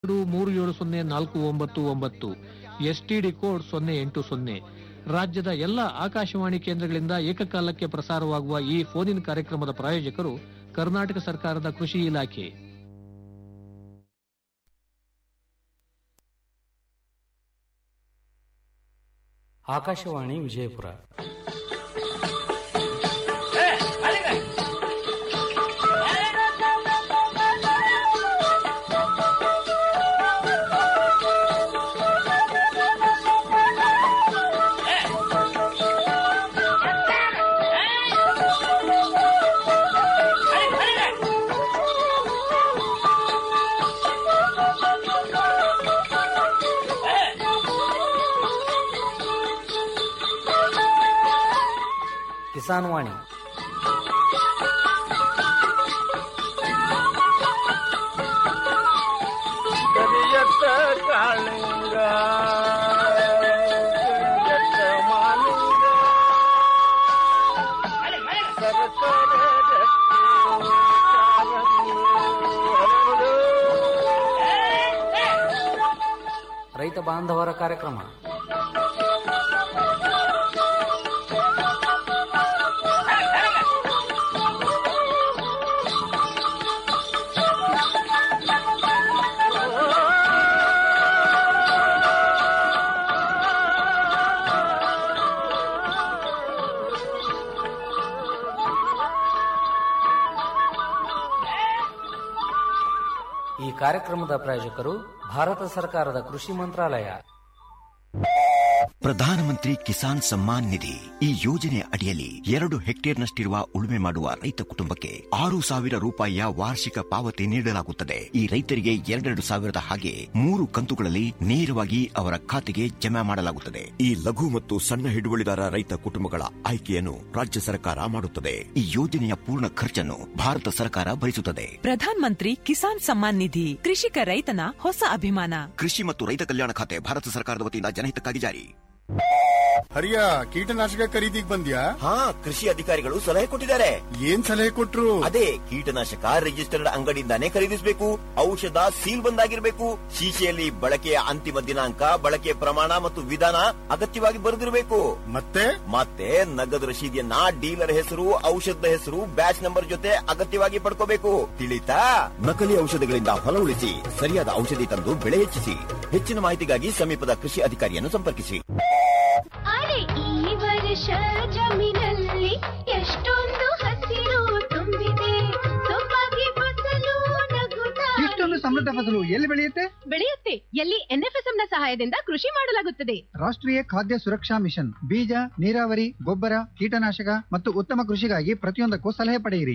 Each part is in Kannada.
ಎರಡು ಮೂರು ಏಳು ಸೊನ್ನೆ ನಾಲ್ಕು ಒಂಬತ್ತು ಒಂಬತ್ತು ಎಸ್ಟಿಡಿ ಕೋಡ್ ಸೊನ್ನೆ ಎಂಟು ಸೊನ್ನೆ ರಾಜ್ಯದ ಎಲ್ಲ ಆಕಾಶವಾಣಿ ಕೇಂದ್ರಗಳಿಂದ ಏಕಕಾಲಕ್ಕೆ ಪ್ರಸಾರವಾಗುವ ಈ ಫೋನಿನ್ ಕಾರ್ಯಕ್ರಮದ ಪ್ರಾಯೋಜಕರು ಕರ್ನಾಟಕ ಸರ್ಕಾರದ ಕೃಷಿ ಇಲಾಖೆ ಆಕಾಶವಾಣಿ ವಿಜಯಪುರ ಕಿಸಾನ್ ವಾಣಿ ಕರಿಯತ್ತ ಕಾಳಿಂಗ ಕರಿಯತ್ತ ಮಾಲಿಂಗ ಸರಸರ ರಕ್ತಿ ಕಾಲಂಗಿ ಹರಡು. ರೈತ ಬಾಂಧವರ ಕಾರ್ಯಕ್ರಮ ಈ ಕಾರ್ಯಕ್ರಮದ ಪ್ರಾಯೋಜಕರು ಭಾರತ ಸರ್ಕಾರದ ಕೃಷಿ ಮಂತ್ರಾಲಯ ಪ್ರಧಾನಮಂತ್ರಿ ಕಿಸಾನ್ ಸಮ್ಮಾನ್ ನಿಧಿ ಈ ಯೋಜನೆ ಅಡಿಯಲ್ಲಿ ಎರಡು ಹೆಕ್ಟೇರ್ನಷ್ಟಿರುವ ಉಳುಮೆ ಮಾಡುವ ರೈತ ಕುಟುಂಬಕ್ಕೆ ಆರು ಸಾವಿರ ರೂಪಾಯಿಯ ವಾರ್ಷಿಕ ಪಾವತಿ ನೀಡಲಾಗುತ್ತದೆ ಈ ರೈತರಿಗೆ ಎರಡೆರಡು ಸಾವಿರದ ಹಾಗೆ ಮೂರು ಕಂತುಗಳಲ್ಲಿ ನೇರವಾಗಿ ಅವರ ಖಾತೆಗೆ ಜಮಾ ಮಾಡಲಾಗುತ್ತದೆ ಈ ಲಘು ಮತ್ತು ಸಣ್ಣ ಹಿಡುವಳಿದಾರ ರೈತ ಕುಟುಂಬಗಳ ಆಯ್ಕೆಯನ್ನು ರಾಜ್ಯ ಸರ್ಕಾರ ಮಾಡುತ್ತದೆ ಈ ಯೋಜನೆಯ ಪೂರ್ಣ ಖರ್ಚನ್ನು ಭಾರತ ಸರ್ಕಾರ ಭರಿಸುತ್ತದೆ ಪ್ರಧಾನ್ ಮಂತ್ರಿ ಕಿಸಾನ್ ಸಮ್ಮಾನ್ ನಿಧಿ ಕೃಷಿಕ ರೈತನ ಹೊಸ ಅಭಿಮಾನ ಕೃಷಿ ಮತ್ತು ರೈತ ಕಲ್ಯಾಣ ಖಾತೆ ಭಾರತ ಸರ್ಕಾರದ ವತಿಯಿಂದ ಜನಹಿತಕ್ಕಾಗಿ ಜಾರಿ ಹರಿಯ ಕೀಟನಾಶಕ ಖರೀದಿಗ್ ಬಂದ್ಯಾ ಹಾ ಕೃಷಿ ಅಧಿಕಾರಿಗಳು ಸಲಹೆ ಕೊಟ್ಟಿದ್ದಾರೆ ಏನ್ ಸಲಹೆ ಕೊಟ್ರು ಅದೇ ಕೀಟನಾಶಕ ರಿಜಿಸ್ಟರ್ಡ್ ಅಂಗಡಿಯಿಂದಾನೇ ಖರೀದಿಸಬೇಕು ಔಷಧ ಸೀಲ್ ಬಂದಾಗಿರ್ಬೇಕು ಶೀಶೆಯಲ್ಲಿ ಬಳಕೆಯ ಅಂತಿಮ ದಿನಾಂಕ ಬಳಕೆಯ ಪ್ರಮಾಣ ಮತ್ತು ವಿಧಾನ ಅಗತ್ಯವಾಗಿ ಬರೆದಿರಬೇಕು ಮತ್ತೆ ಮತ್ತೆ ನಗದು ರಶೀದಿಯನ್ನ ಡೀಲರ್ ಹೆಸರು ಔಷಧದ ಹೆಸರು ಬ್ಯಾಚ್ ನಂಬರ್ ಜೊತೆ ಅಗತ್ಯವಾಗಿ ಪಡ್ಕೋಬೇಕು ತಿಳಿತಾ ನಕಲಿ ಔಷಧಗಳಿಂದ ಹೊಲ ಉಳಿಸಿ ಸರಿಯಾದ ಔಷಧಿ ತಂದು ಬೆಳೆ ಹೆಚ್ಚಿಸಿ ಹೆಚ್ಚಿನ ಮಾಹಿತಿಗಾಗಿ ಸಮೀಪದ ಕೃಷಿ ಅಧಿಕಾರಿಯನ್ನು ಸಂಪರ್ಕಿಸಿ ಅರೆ ಈ ವರ್ಷ ಜಮೀನಲ್ಲಿ ಎಷ್ಟೊಂದು ಹಸಿರು ತುಂಬಿದೆ ಸೊಬಗೆ ಫಸಲು ನಗುತ್ತಾ ಇಷ್ಟೊಂದು ಸಮೃದ್ಧ ಫಸಲು ಎಲ್ಲಿ ಬೆಳೆಯುತ್ತೆ ಬೆಳೆಯುತ್ತೆ ಎಲ್ಲಿ ಎನ್ಎಫ್ಎಸ್ಎಂ ನ ಸಹಾಯದಿಂದ ಕೃಷಿ ಮಾಡಲಾಗುತ್ತದೆ ರಾಷ್ಟ್ರೀಯ ಖಾದ್ಯ ಸುರಕ್ಷಾ ಮಿಷನ್ ಬೀಜ ನೀರಾವರಿ ಗೊಬ್ಬರ ಕೀಟನಾಶಕ ಮತ್ತು ಉತ್ತಮ ಕೃಷಿಗಾಗಿ ಪ್ರತಿಯೊಂದಕ್ಕೂ ಸಲಹೆ ಪಡೆಯಿರಿ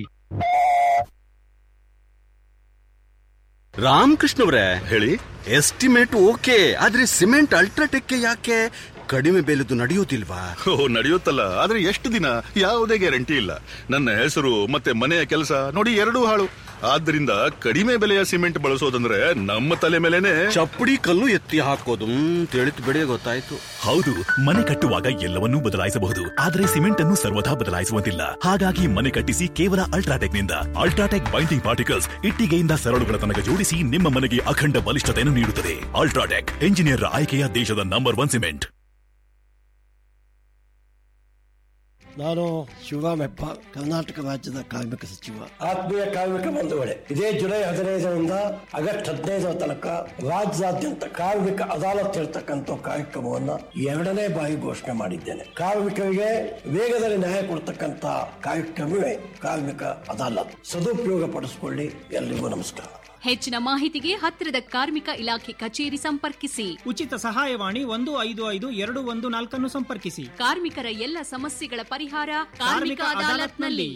ರಾಮಕೃಷ್ಣವ್ರೆ ಹೇಳಿ ಎಸ್ಟಿಮೇಟ್ ಓಕೆ ಆದ್ರೆ ಸಿಮೆಂಟ್ ಅಲ್ಟ್ರಾಟೆಕ್ ಯಾಕೆ ಕಡಿಮೆ ಬೆಲೆದು ನಡೆಯೋದಿಲ್ವಾ ಓ ನಡೆಯುತ್ತಲ್ಲ ಆದ್ರೆ ಎಷ್ಟು ದಿನ ಯಾವುದೇ ಗ್ಯಾರಂಟಿ ಇಲ್ಲ ನನ್ನ ಹೆಸರು ಮತ್ತೆ ಮನೆಯ ಕೆಲಸ ನೋಡಿ ಎರಡೂ ಹಾಳು ಆದ್ರಿಂದ ಕಡಿಮೆ ಬೆಲೆಯ ಸಿಮೆಂಟ್ ಬಳಸೋದಂದ್ರೆ ನಮ್ಮ ತಲೆ ಮೇಲೆನೆ ಚಪ್ಪಡಿ ಕಲ್ಲು ಎತ್ತಿ ಹಾಕೋದು ತಿಳಿತು ಬಿಡಿ ಗೊತ್ತಾಯ್ತು ಹೌದು ಮನೆ ಕಟ್ಟುವಾಗ ಎಲ್ಲವನ್ನೂ ಬದಲಾಯಿಸಬಹುದು ಆದರೆ ಸಿಮೆಂಟ್ ಅನ್ನು ಸರ್ವದಾ ಬದಲಾಯಿಸುವಂತಿಲ್ಲ ಹಾಗಾಗಿ ಮನೆ ಕಟ್ಟಿಸಿ ಕೇವಲ ಅಲ್ಟ್ರಾಟೆಕ್ ನಿಂದ ಅಲ್ಟ್ರಾಟೆಕ್ ಬೈಂಡಿಂಗ್ ಪಾರ್ಟಿಕಲ್ಸ್ ಇಟ್ಟಿಗೆಯಿಂದ ಸರಳುಗಳ ತನಕ ಜೋಡಿಸಿ ನಿಮ್ಮ ಮನೆಗೆ ಅಖಂಡ ಬಲಿಷ್ಠತೆಯನ್ನು ನೀಡುತ್ತದೆ ಅಲ್ಟ್ರಾಟೆಕ್ ಎಂಜಿನಿಯರ್ ಆಯ್ಕೆಯ ದೇಶದ ನಂಬರ್ ಒನ್ ಸಿಮೆಂಟ್ ನಾನು ಶಿವರಾಮ್ ಹೆಬ್ಬಾರ್ ಕರ್ನಾಟಕ ರಾಜ್ಯದ ಕಾರ್ಮಿಕ ಸಚಿವ ಆತ್ಮೀಯ ಕಾರ್ಮಿಕ ಬಂಧುಗಳೇ ಇದೇ ಜುಲೈ ಹದಿನೈದರಿಂದ ಆಗಸ್ಟ್ ಹದಿನೈದರ ತನಕ ರಾಜ್ಯಾದ್ಯಂತ ಕಾರ್ಮಿಕ ಅದಾಲತ್ ಇರ್ತಕ್ಕಂಥ ಕಾರ್ಯಕ್ರಮವನ್ನ ಎರಡನೇ ಬಾರಿ ಘೋಷಣೆ ಮಾಡಿದ್ದೇನೆ ಕಾರ್ಮಿಕರಿಗೆ ವೇಗದಲ್ಲಿ ನ್ಯಾಯ ಕೊಡ್ತಕ್ಕಂಥ ಕಾರ್ಯಕ್ರಮವೇ ಕಾರ್ಮಿಕ ಅದಾಲತ್ ಸದುಪಯೋಗ ಪಡಿಸಿಕೊಳ್ಳಿ ಎಲ್ರಿಗೂ ನಮಸ್ಕಾರ ಹೆಚ್ಚಿನ ಮಾಹಿತಿಗೆ ಹತ್ತಿರದ ಕಾರ್ಮಿಕ ಇಲಾಖೆ ಕಚೇರಿ ಸಂಪರ್ಕಿಸಿ ಉಚಿತ ಸಹಾಯವಾಣಿ ಒಂದು ಐದು ಐದು ಎರಡು ಒಂದು ನಾಲ್ಕನ್ನು ಸಂಪರ್ಕಿಸಿ ಕಾರ್ಮಿಕರ ಎಲ್ಲ ಸಮಸ್ಯೆಗಳ ಪರಿಹಾರ ಕಾರ್ಮಿಕ ಅದಾಲತ್ನಲ್ಲಿ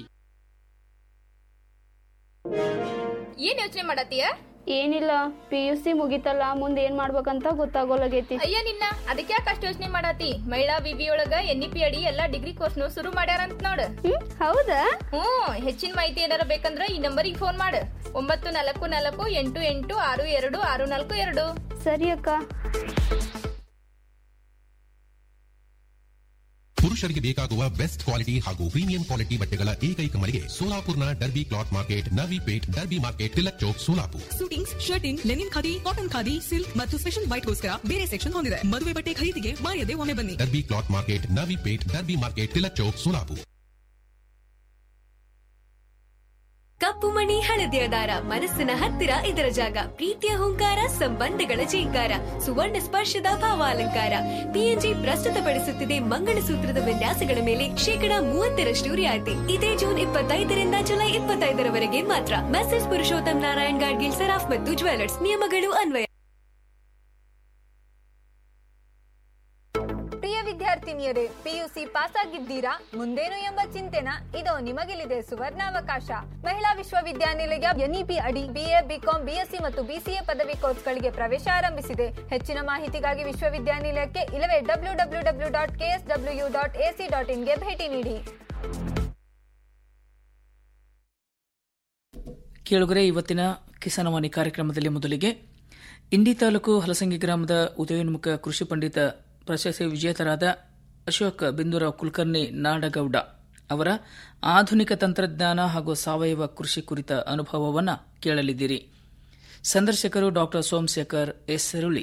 ಏನ್ ಯೋಚನೆ ಮಾಡತ್ತೀಯ ಏನಿಲ್ಲ ಪಿ ಯು ಸಿ ಮುಗಿತಲ್ಲ ಮುಂದೆ ಏನ್ ಮಾಡ್ಬೇಕಂತ ಗೊತ್ತಾಗೋಲಾಗೈತಿ ಅಯ್ಯ ನಿನ್ನ ಅದಕ್ಕೆ ಯಾಕೆ ಅಷ್ಟು ಯೋಚನೆ ಮಾಡತಿ ಮಹಿಳಾ ವಿವಿ ಒಳಗ ಎನ್ ಇ ಪಿ ಅಡಿ ಎಲ್ಲಾ ಡಿಗ್ರಿ ಕೋರ್ಸ್ನು ಶುರು ಮಾಡ್ಯಾರಂತ ನೋಡ್ ಹೌದಾ ಹ್ಮ್ ಹೆಚ್ಚಿನ ಮಾಹಿತಿ ಏನಾರ ಬೇಕಂದ್ರ ಈ ನಂಬರಿಗೆ ಫೋನ್ ಮಾಡು ಒಂಬತ್ತು ನಾಲ್ಕು ನಾಲ್ಕು ಎಂಟು ಎಂಟು ಆರು ಎರಡು ಆರು ನಾಲ್ಕು ಎರಡು ಸರಿ ಅಕ್ಕ ಪುರುಷರಿಗೆ ಬೇಕಾಗುವ ಬೆಸ್ಟ್ ಕ್ವಾಲಿಟಿ ಹಾಗೂ ಪ್ರೀಮಿಯಂ ಕ್ವಾಲಿಟಿ ಬಟ್ಟೆಗಳ ಏಕೈಕ ಮಳಿಗೆ ಸೋಲಾಪುರ್ನ Derby cloth market Navi Peth Derby market Tilak Chowk Solapur suitings shirting linen khadi cotton khadi silk ಮತ್ತು ಸ್ಪೆಷಲ್ ವೈಟ್ಗೋಸ್ಕರ ಬೇರೆ ಸೆಕ್ಷನ್ ಹೊಂದಿದೆ ಮದುವೆ ಬಟ್ಟೆ ಖರೀದಿಗೆ ಮಾಯದೆ ಒಮ್ಮೆ ಬನ್ನಿ Derby cloth market Navi Peth Derby market Tilak Chowk Solapur ಕಪ್ಪು ಮಣಿ ಹಳದಿಯ ದಾರ ಮನಸ್ಸಿನ ಹತ್ತಿರ ಇದರ ಜಾಗ ಪ್ರೀತಿಯ ಹುಂಕಾರ ಸಂಬಂಧಗಳ ಜೀಂಕಾರ ಸುವರ್ಣ ಸ್ಪರ್ಶದ ಭಾವಾಲಂಕಾರ ಪಿಎನ್ಜಿ ಪ್ರಸ್ತುತಪಡಿಸುತ್ತಿದೆ ಮಂಗಳಸೂತ್ರದ ವಿನ್ಯಾಸಗಳ ಮೇಲೆ ಶೇಕಡ ಮೂವತ್ತರಷ್ಟು ರಿಯಾಯಿತಿ ಇದೇ ಜೂನ್ ಇಪ್ಪತ್ತೈದರಿಂದ ಜುಲೈ ಇಪ್ಪತ್ತೈದರವರೆಗೆ ಮಾತ್ರ ಮೆಸೇಜ್ ಪುರುಷೋತ್ತಮ್ ನಾರಾಯಣ್ ಗಾಡ್ಗಿಲ್ ಸರಾಫ್ ಮತ್ತು ಜ್ಯುವೆಲರ್ಸ್ ನಿಯಮಗಳು ಅನ್ವಯ ಪ್ರಿಯ ವಿದ್ಯಾರ್ಥಿನಿಯರೇ ಪಿಯುಸಿ ಪಾಸ್ ಆಗಿದ್ದೀರಾ ಮುಂದೇನು ಎಂಬ ಚಿಂತೆನ ಇದೋ ನಿಮಗಿಲಿದೆ ಸುವರ್ಣಾವಕಾಶ ಮಹಿಳಾ ವಿಶ್ವವಿದ್ಯಾನಿಲಯ ಎನ್ಇಪಿ ಅಡಿ ಬಿಎ ಬಿಕಾಂ ಬಿಎಸ್ಸಿ ಮತ್ತು ಬಿಸಿಎ ಪದವಿ ಕೋರ್ಸ್ಗಳಿಗೆ ಪ್ರವೇಶ ಆರಂಭಿಸಿದೆ ಹೆಚ್ಚಿನ ಮಾಹಿತಿಗಾಗಿ ವಿಶ್ವವಿದ್ಯಾನಿಲಯಕ್ಕೆ ಇಲ್ಲವೇ W W W dot KSW dot AC ಡಾಟ್ ಇನ್ಗೆ ಭೇಟಿ ನೀಡಿ ಕೇಳುಗರೆ ಇವತ್ತಿನ ಕಿಸಾನವಾಣಿ ಕಾರ್ಯಕ್ರಮದಲ್ಲಿ ಮೊದಲಿಗೆ ಇಂಡಿ ತಾಲೂಕು ಹಲಸಂಗಿ ಗ್ರಾಮದ ಉದಯೋನ್ಮುಖ ಕೃಷಿ ಪಂಡಿತ ಪ್ರಶಸ್ತಿ ವಿಜೇತರಾದ ಅಶೋಕ್ ಬಿಂದುರಾವ್ ಕುಲಕರ್ಣಿ ನಾಡಗೌಡ ಅವರ ಆಧುನಿಕ ತಂತ್ರಜ್ಞಾನ ಹಾಗೂ ಸಾವಯವ ಕೃಷಿ ಕುರಿತ ಅನುಭವವನ್ನು ಕೇಳಲಿದ್ದೀರಿ ಸಂದರ್ಶಕರು ಡಾ ಸೋಮಶೇಖರ್ ಎಸ್ ಸರುಳಿ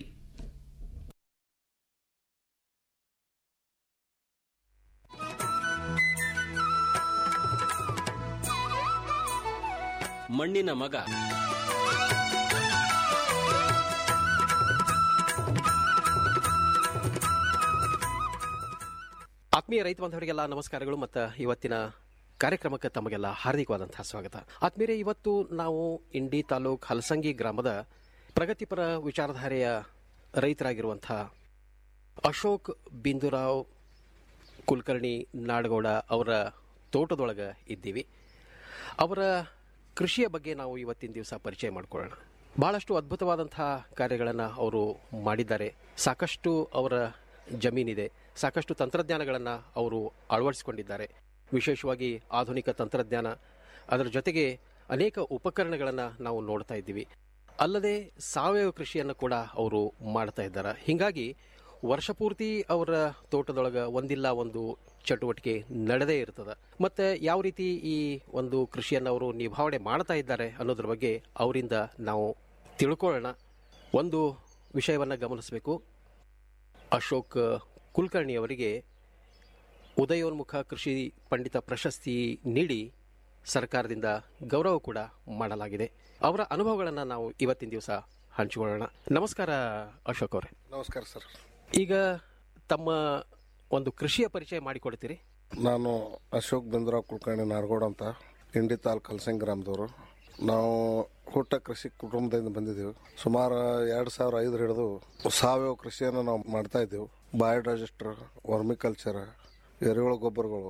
ಮಣ್ಣಿನ ಮಗ ಆತ್ಮೀಯ ರೈತ ಬಾಂಧವರಿಗೆಲ್ಲ ನಮಸ್ಕಾರಗಳು ಮತ್ತು ಇವತ್ತಿನ ಕಾರ್ಯಕ್ರಮಕ್ಕೆ ತಮಗೆಲ್ಲ ಹಾರ್ದಿಕವಾದಂತಹ ಸ್ವಾಗತ ಆತ್ಮೀಯರೇ ಇವತ್ತು ನಾವು ಇಂಡಿ ತಾಲೂಕ್ ಹಲಸಂಗಿ ಗ್ರಾಮದ ಪ್ರಗತಿಪರ ವಿಚಾರಧಾರೆಯ ರೈತರಾಗಿರುವಂತಹ ಅಶೋಕ್ ಬಿಂದುರಾವ್ ಕುಲಕರ್ಣಿ ನಾಡಗೌಡ ಅವರ ತೋಟದೊಳಗೆ ಇದ್ದೀವಿ ಅವರ ಕೃಷಿಯ ಬಗ್ಗೆ ನಾವು ಇವತ್ತಿನ ದಿವಸ ಪರಿಚಯ ಮಾಡಿಕೊಳ್ಳೋಣ ಬಹಳಷ್ಟು ಅದ್ಭುತವಾದಂತಹ ಕಾರ್ಯಗಳನ್ನು ಅವರು ಮಾಡಿದ್ದಾರೆ ಸಾಕಷ್ಟು ಅವರ ಜಮೀನಿದೆ ಸಾಕಷ್ಟು ತಂತ್ರಜ್ಞಾನಗಳನ್ನು ಅವರು ಅಳವಡಿಸಿಕೊಂಡಿದ್ದಾರೆ ವಿಶೇಷವಾಗಿ ಆಧುನಿಕ ತಂತ್ರಜ್ಞಾನ ಅದರ ಜೊತೆಗೆ ಅನೇಕ ಉಪಕರಣಗಳನ್ನು ನಾವು ನೋಡ್ತಾ ಇದ್ದೀವಿ ಅಲ್ಲದೆ ಸಾವಯವ ಕೃಷಿಯನ್ನು ಕೂಡ ಅವರು ಮಾಡ್ತಾ ಇದ್ದಾರೆ ಹೀಗಾಗಿ ವರ್ಷಪೂರ್ತಿ ಅವರ ತೋಟದೊಳಗೆ ಒಂದಿಲ್ಲ ಒಂದು ಚಟುವಟಿಕೆ ನಡೆದೇ ಇರ್ತದೆ ಮತ್ತೆ ಯಾವ ರೀತಿ ಈ ಒಂದು ಕೃಷಿಯನ್ನು ಅವರು ನಿಭಾವಣೆ ಮಾಡ್ತಾ ಇದ್ದಾರೆ ಅನ್ನೋದ್ರ ಬಗ್ಗೆ ಅವರಿಂದ ನಾವು ತಿಳ್ಕೊಳ್ಳೋಣ ಒಂದು ವಿಷಯವನ್ನು ಗಮನಿಸಬೇಕು ಅಶೋಕ್ ಕುಲಕರ್ಣಿ ಅವರಿಗೆ ಉದಯೋನ್ಮುಖ ಕೃಷಿ ಪಂಡಿತ ಪ್ರಶಸ್ತಿ ನೀಡಿ ಸರ್ಕಾರದಿಂದ ಗೌರವ ಕೂಡ ಮಾಡಲಾಗಿದೆ ಅವರ ಅನುಭವಗಳನ್ನು ನಾವು ಇವತ್ತಿನ ದಿವಸ ಹಂಚಿಕೊಳ್ಳೋಣ ನಮಸ್ಕಾರ ಅಶೋಕ್ ಅವರೇ ನಮಸ್ಕಾರ ಸರ್ ಈಗ ತಮ್ಮ ಒಂದು ಕೃಷಿಯ ಪರಿಚಯ ಮಾಡಿಕೊಡ್ತೀರಿ ನಾನು ಅಶೋಕ್ ಬಿಂದ್ರಾವ್ ಕುಲಕರ್ಣಿ ನಾಡಗೌಡ ಅಂತ ಇಂಡಿ ತಾಲೂಕು ಕಲ್ಸಂಗ್ ಗ್ರಾಮದವರು ನಾವು ಹುಟ್ಟ ಕೃಷಿ ಕುಟುಂಬದಿಂದ ಬಂದಿದ್ದೀವಿ ಸುಮಾರು ಎರಡು ಸಾವಿರ ಐದರ ಹಿಡಿದು ಸಾವಯವ ಕೃಷಿಯನ್ನು ನಾವು ಮಾಡ್ತಾ ಇದ್ದೇವೆ ಬಯೋಡೈಜೆಸ್ಟರ್ ವರ್ಮಿಕಲ್ಚರ್ ಎರೆಹುಳ ಗೊಬ್ಬರಗಳು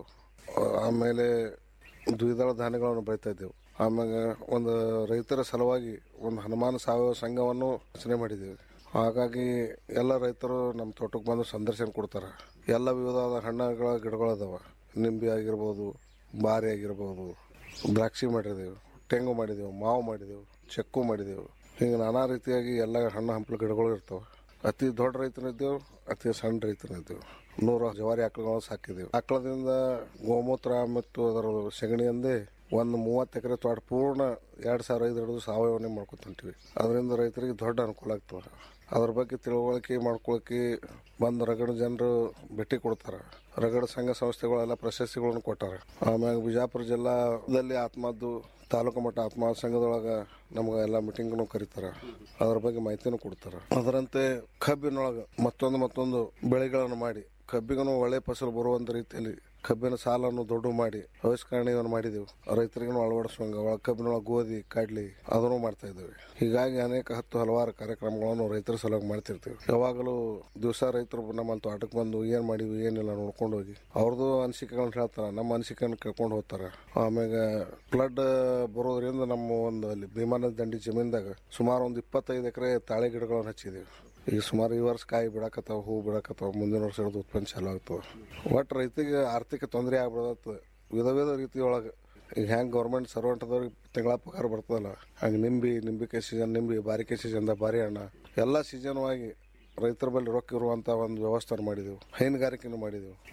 ಆಮೇಲೆ ದ್ವಿದಳ ಧಾನ್ಯಗಳನ್ನು ಬೆಳಿತಾ ಇದ್ದೇವೆ ಆಮೇಲೆ ಒಂದು ರೈತರ ಸಲುವಾಗಿ ಒಂದು ಹನುಮಾನ ಸಾವಯವ ಸಂಘವನ್ನು ರಚನೆ ಮಾಡಿದ್ದೀವಿ ಹಾಗಾಗಿ ಎಲ್ಲ ರೈತರು ನಮ್ಮ ತೋಟಕ್ಕೆ ಬಂದು ಸಂದರ್ಶನ ಕೊಡ್ತಾರೆ ಎಲ್ಲ ವಿಧವಾದ ಹಣ್ಣುಗಳ ಗಿಡಗಳು ಅದಾವ ನಿಂಬೆ ಆಗಿರ್ಬೋದು ಬಾರಿ ಆಗಿರ್ಬೋದು ದ್ರಾಕ್ಷಿ ಮಾಡಿದೆವು ತೆಂಗು ಮಾಡಿದೆವು ಮಾವು ಮಾಡಿದೆವು ಚೆಕ್ಕು ಮಾಡಿದೆವು ಹಿಂಗೆ ನಾನಾ ರೀತಿಯಾಗಿ ಎಲ್ಲ ಹಣ್ಣು ಹಂಪಲು ಗಿಡಗಳು ಇರ್ತಾವೆ ಅತಿ ದೊಡ್ಡ ರೈತನಿದ್ದೇವು ಅತಿ ಸಣ್ಣ ರೈತನಿದ್ದೇವು ನೂರು ಜವಾರಿ ಆಕಳುಗಳನ್ನು ಸಾಕಿದೆವು ಆಕಳದಿಂದ ಗೋಮೂತ್ರ ಮತ್ತು ಅದರ ಸೆಗಣಿಯಂದೇ ಒಂದು ಮೂವತ್ತು ಎಕರೆ ತೋಟ ಪೂರ್ಣ ಎರಡು ಸಾವಿರ ಐದು ಹಿಡಿದು ಸಾವಯವನ್ನೇ ಮಾಡ್ಕೊತ ಹೊಂಟಿವಿ ಅದರಿಂದ ರೈತರಿಗೆ ದೊಡ್ಡ ಅನುಕೂಲ ಆಗ್ತವೆ ಅದ್ರ ಬಗ್ಗೆ ತಿಳುವಳಿಕೆ ಮಾಡ್ಕೊಳಕ್ಕೆ ಬಂದು ರಗಡ ಜನರು ಭೇಟಿ ಕೊಡ್ತಾರೆ ರಗಡ ಸಂಘ ಸಂಸ್ಥೆಗಳೆಲ್ಲ ಪ್ರಶಸ್ತಿಗಳನ್ನು ಕೊಟ್ಟಾರೆ ಆಮ್ಯಾಗ ಬಿಜಾಪುರ ಜಿಲ್ಲಾದಲ್ಲಿ ಆತ್ಮದ್ದು ತಾಲೂಕು ಮಟ್ಟ ಆತ್ಮ ಸಂಘದೊಳಗೆ ನಮ್ಗೆ ಎಲ್ಲ ಮೀಟಿಂಗ್ನು ಕರೀತಾರೆ ಅದ್ರ ಬಗ್ಗೆ ಮಾಹಿತಿನೂ ಕೊಡ್ತಾರೆ ಅದರಂತೆ ಕಬ್ಬಿನೊಳಗೆ ಮತ್ತೊಂದು ಮತ್ತೊಂದು ಬೆಳೆಗಳನ್ನು ಮಾಡಿ ಕಬ್ಬಿಗೂ ಒಳ್ಳೆ ಫಸಲು ಬರುವಂತ ರೀತಿಯಲ್ಲಿ ಕಬ್ಬಿನ ಸಾಲನ್ನು ದೊಡ್ಡ ಮಾಡಿ ಆವಿಷ್ಕರಣೆಯನ್ನು ಮಾಡಿದೆವು ರೈತರಿಗೂ ಅಳವಡಿಸುವಂಗ ಒಳ ಕಬ್ಬಿನೊಳಗೆ ಗೋಧಿ ಕಡ್ಲಿ ಅದನ್ನು ಮಾಡ್ತಾ ಇದ್ದೇವೆ ಹೀಗಾಗಿ ಅನೇಕ ಹತ್ತು ಹಲವಾರು ಕಾರ್ಯಕ್ರಮಗಳನ್ನು ರೈತರ ಸಲುವಾಗಿ ಮಾಡ್ತಿರ್ತೀವಿ ಯಾವಾಗಲೂ ದಿವಸ ರೈತರು ನಮ್ಮಲ್ಲಿ ತೋಟಕ್ಕೆ ಬಂದು ಏನ್ ಮಾಡಿವಿ ಏನಿಲ್ಲ ನೋಡ್ಕೊಂಡು ಹೋಗಿ ಅವ್ರದ್ದು ಅನಿಸಿಕೆಗಳನ್ನ ಹೇಳ್ತಾರೆ ನಮ್ಮ ಅನಿಸಿಕೆಯನ್ನು ಕೇಳ್ಕೊಂಡು ಹೋಗ್ತಾರೆ ಆಮ್ಯಾಗ ಫ್ಲಡ್ ಬರೋದ್ರಿಂದ ನಮ್ಮ ಒಂದು ಅಲ್ಲಿ ಭೀಮಾ ನದಿ ದಂಡಿ ಜಮೀನ್ದಾಗ ಸುಮಾರು ಒಂದು ಇಪ್ಪತ್ತೈದು ಎಕರೆ ತಾಳೆ ಗಿಡಗಳನ್ನು ಹಚ್ಚಿದೀವಿ ಈಗ ಸುಮಾರು ಈ ವರ್ಷ ಕಾಯಿ ಬಿಡಾಕತ್ತಾವ ಹೂ ಬಿಡಾಕತ್ತಾವ ಮುಂದಿನ ವರ್ಷ ಹಿಡಿದು ಉತ್ಪನ್ನ ಚಾಲು ಆಗ್ತವೆ ಒಟ್ಟು ರೈತಿಗೆ ಆರ್ಥಿಕ ತೊಂದರೆ ಆಗ್ಬಿಡತ್ತ ವಿಧ ವಿಧ ರೀತಿಯೊಳಗೆ ಈಗ ಹೆಂಗೆ ಗೌರ್ಮೆಂಟ್ ಸರ್ವೆಂಟ್ದವ್ರಿಗೆ ತಿಂಗಳ ಪಗಾರ ಬರ್ತದಲ್ಲ ಹಂಗೆ ನಿಂಬಿ ನಿಂಬಿಕಾಯಿ ಸೀಸನ್ ನಿಂಬಿ ಬಾರಿಕಾಯಿ ಸೀಸನ್ದಾಗ ಬಾರಿ ಹಣ್ಣ ಎಲ್ಲ ಸೀಸನ್ವಾಗಿ ರೈತರ ಬಳಿ ರೊಕ್ಕ ಇರುವಂಥ ಒಂದು ವ್ಯವಸ್ಥೆ ಮಾಡಿದೆವು ಹೈನುಗಾರಿಕೆನೂ ಮಾಡಿದೆವು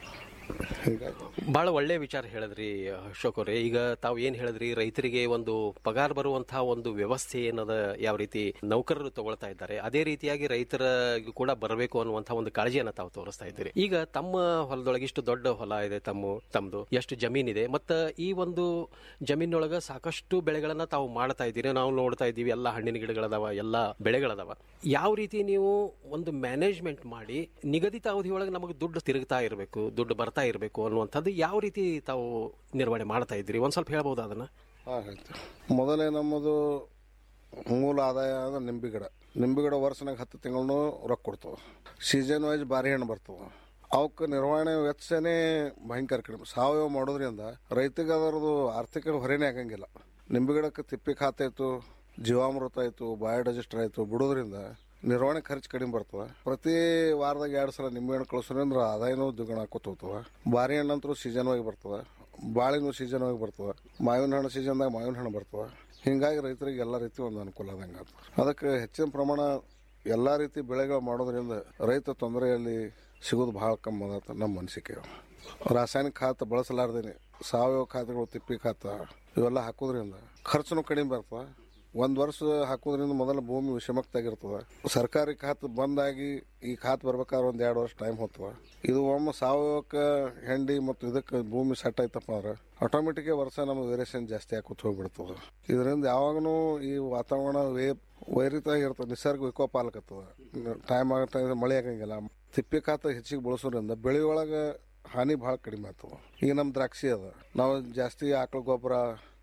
ಹೀಗಾಗಿ ಬಹಳ ಒಳ್ಳೆ ವಿಚಾರ ಹೇಳಿದ್ರಿ ಅಶೋಕ್ ಅವರೇ ಈಗ ತಾವು ಏನ್ ಹೇಳಿದ್ರಿ ರೈತರಿಗೆ ಒಂದು ಪಗಾರ ಬರುವಂತಹ ಒಂದು ವ್ಯವಸ್ಥೆ ಏನದ ಯಾವ ರೀತಿ ನೌಕರರು ತಗೊಳ್ತಾ ಇದ್ದಾರೆ ಅದೇ ರೀತಿಯಾಗಿ ರೈತರ ಕೂಡ ಬರಬೇಕು ಅನ್ನುವಂತಹ ಒಂದು ಕಾಳಜಿಯನ್ನ ತಾವು ತೋರಿಸ್ತಾ ಇದ್ದೀರಿ ಈಗ ತಮ್ಮ ಹೊಲದೊಳಗೆ ಇಷ್ಟು ದೊಡ್ಡ ಹೊಲ ಇದೆ ತಮ್ಮ ತಮ್ಮದು ಎಷ್ಟು ಜಮೀನಿದೆ ಮತ್ತ ಈ ಒಂದು ಜಮೀನೊಳಗ ಸಾಕಷ್ಟು ಬೆಳೆಗಳನ್ನ ತಾವು ಮಾಡ್ತಾ ಇದ್ದೀರಿ ನಾವು ನೋಡ್ತಾ ಇದ್ದೀವಿ ಎಲ್ಲ ಹಣ್ಣಿನ ಗಿಡಗಳದಾವ ಎಲ್ಲ ಬೆಳೆಗಳದಾವ ಯಾವ ರೀತಿ ನೀವು ಒಂದು ಮ್ಯಾನೇಜ್ಮೆಂಟ್ ಮಾಡಿ ನಿಗದಿತ ಅವಧಿಯೊಳಗೆ ನಮಗೆ ದುಡ್ಡು ತಿರುಗ್ತಾ ಇರಬೇಕು ದುಡ್ಡು ಬರ್ತಾ ಇರಬೇಕು ಅನ್ನುವಂಥದ್ದು ಯಾವ ರೀತಿ ತಾವು ನಿರ್ವಹಣೆ ಮಾಡ್ತಾ ಇದ್ದೀರಿ ಒಂದ್ ಸ್ವಲ್ಪ ಹೇಳ್ಬೋದು ಅದನ್ನ ಹಾಂ ಹೇಳ್ತೀವಿ ಮೊದಲೇ ನಮ್ಮದು ಮೂಲ ಆದಾಯ ಅಂದ್ರೆ ನಿಂಬೆ ಗಿಡ ನಿಂಬೆ ಗಿಡ ವರ್ಷನಾಗ ಹತ್ತು ತಿಂಗಳು ರೊಕ್ಕ ಕೊಡ್ತವೆ ಸೀಸನ್ ವೈಸ್ ಬಾರಿ ಹಣ್ಣು ಬರ್ತವೆ ಅವಕ್ಕೆ ನಿರ್ವಹಣೆ ವೆಚ್ಚನೇ ಭಯಂಕರ ಕಡಿಮೆ ಸಾವಯವ ಮಾಡೋದ್ರಿಂದ ರೈತಗೆ ಅದರದ್ದು ಆರ್ಥಿಕ ಹೊರೆನೇ ಆಗಂಗಿಲ್ಲ ನಿಂಬೆ ಗಿಡಕ್ಕೆ ತಿಪ್ಪಿ ಖಾತೆ ಆಯಿತು ಜೀವಾಮೃತ ಆಯಿತು ಬಯೋಡೈಜೆಸ್ಟರ್ ಆಯಿತು ಬಿಡೋದ್ರಿಂದ ನಿರ್ವಹಣೆ ಖರ್ಚು ಕಡಿಮೆ ಬರ್ತದೆ ಪ್ರತಿ ವಾರದಾಗ ಎರಡು ಸಲ ನಿಂಬೆಹಣ್ಣು ಕಳಿಸೋದ್ರಿಂದ ಆದಾಯನೂ ದ್ವಿಗುಣ ಹಾಕೋತ ಹೋಗ್ತವೆ ಬಾರಿ ಹಣ್ಣಂತರೂ ಸೀಸನ್ ಆಗಿ ಬರ್ತದೆ ಬಾಳೆನೂ ಸೀಸನ್ ಆಗಿ ಬರ್ತದೆ ಮಾವಿನ ಹಣ್ಣು ಸೀಸನ್ದಾಗ ಮಾವಿನ ಹಣ್ಣು ಬರ್ತವೆ ಹಿಂಗಾಗಿ ರೈತರಿಗೆ ಎಲ್ಲ ರೀತಿ ಒಂದು ಅನುಕೂಲ ಆದಂಗೆ ಆಗ್ತದೆ ಅದಕ್ಕೆ ಹೆಚ್ಚಿನ ಪ್ರಮಾಣ ಎಲ್ಲ ರೀತಿ ಬೆಳೆಗಳು ಮಾಡೋದ್ರಿಂದ ರೈತ ತೊಂದರೆಯಲ್ಲಿ ಸಿಗೋದು ಭಾಳ ಕಮ್ಮಿ ಅದ ನಮ್ಮ ಅನಿಸಿಕೆ ರಾಸಾಯನಿಕ ಖಾತ ಬಳಸಲಾರ್ದೇನೆ ಸಾವಯವ ಖಾತೆಗಳು ತಿಪ್ಪಿ ಖಾತ ಇವೆಲ್ಲ ಹಾಕೋದ್ರಿಂದ ಖರ್ಚುನು ಕಡಿಮೆ ಬರ್ತದೆ ಒಂದು ವರ್ಷ ಹಾಕೋದ್ರಿಂದ ಮೊದಲ ಭೂಮಿ ವಿಷಮಕ್ತಾಗಿರ್ತದೆ ಸರ್ಕಾರಿ ಖಾತೆ ಬಂದಾಗಿ ಈ ಖಾತೆ ಬರ್ಬೇಕಾದ್ರೆ ಒಂದು ಎರಡು ವರ್ಷ ಟೈಮ್ ಹೋಗ್ತದೆ ಇದು ಒಮ್ಮೆ ಸಾವಯವಕ್ಕೆ ಹೆಂಡಿ ಮತ್ತು ಇದಕ್ಕೆ ಭೂಮಿ ಸೆಟ್ ಆಯ್ತಪ್ಪ ಅಂದ್ರೆ ಆಟೋಮೆಟಿಕ್ ವರ್ಷ ನಮ್ಮ ವೇರಿಯೇಷನ್ ಜಾಸ್ತಿ ಆಕೋತ ಹೋಗ್ಬಿಡ್ತದೆ ಇದರಿಂದ ಯಾವಾಗಲೂ ಈ ವಾತಾವರಣ ವೇ ವೈರಿತ ಇರ್ತದೆ ನಿಸರ್ಗ ವಿಕೋಪ ಆಲಕತ್ತದ ಟೈಮ್ ಆಗತ್ತ ಮಳೆ ಆಗಂಗಿಲ್ಲ ತಿಪ್ಪಿ ಖಾತ ಹೆಚ್ಚಿಗೆ ಬಳಸೋದ್ರಿಂದ ಬೆಳೆ ಒಳಗೆ ಹಾನಿ ಭಾಳ ಕಡಿಮೆ ಆಗ್ತದೆ ಈಗ ನಮ್ಮ ದ್ರಾಕ್ಷಿ ಅದ ನಾವು ಜಾಸ್ತಿ ಆಕಳ ಗೊಬ್ಬರ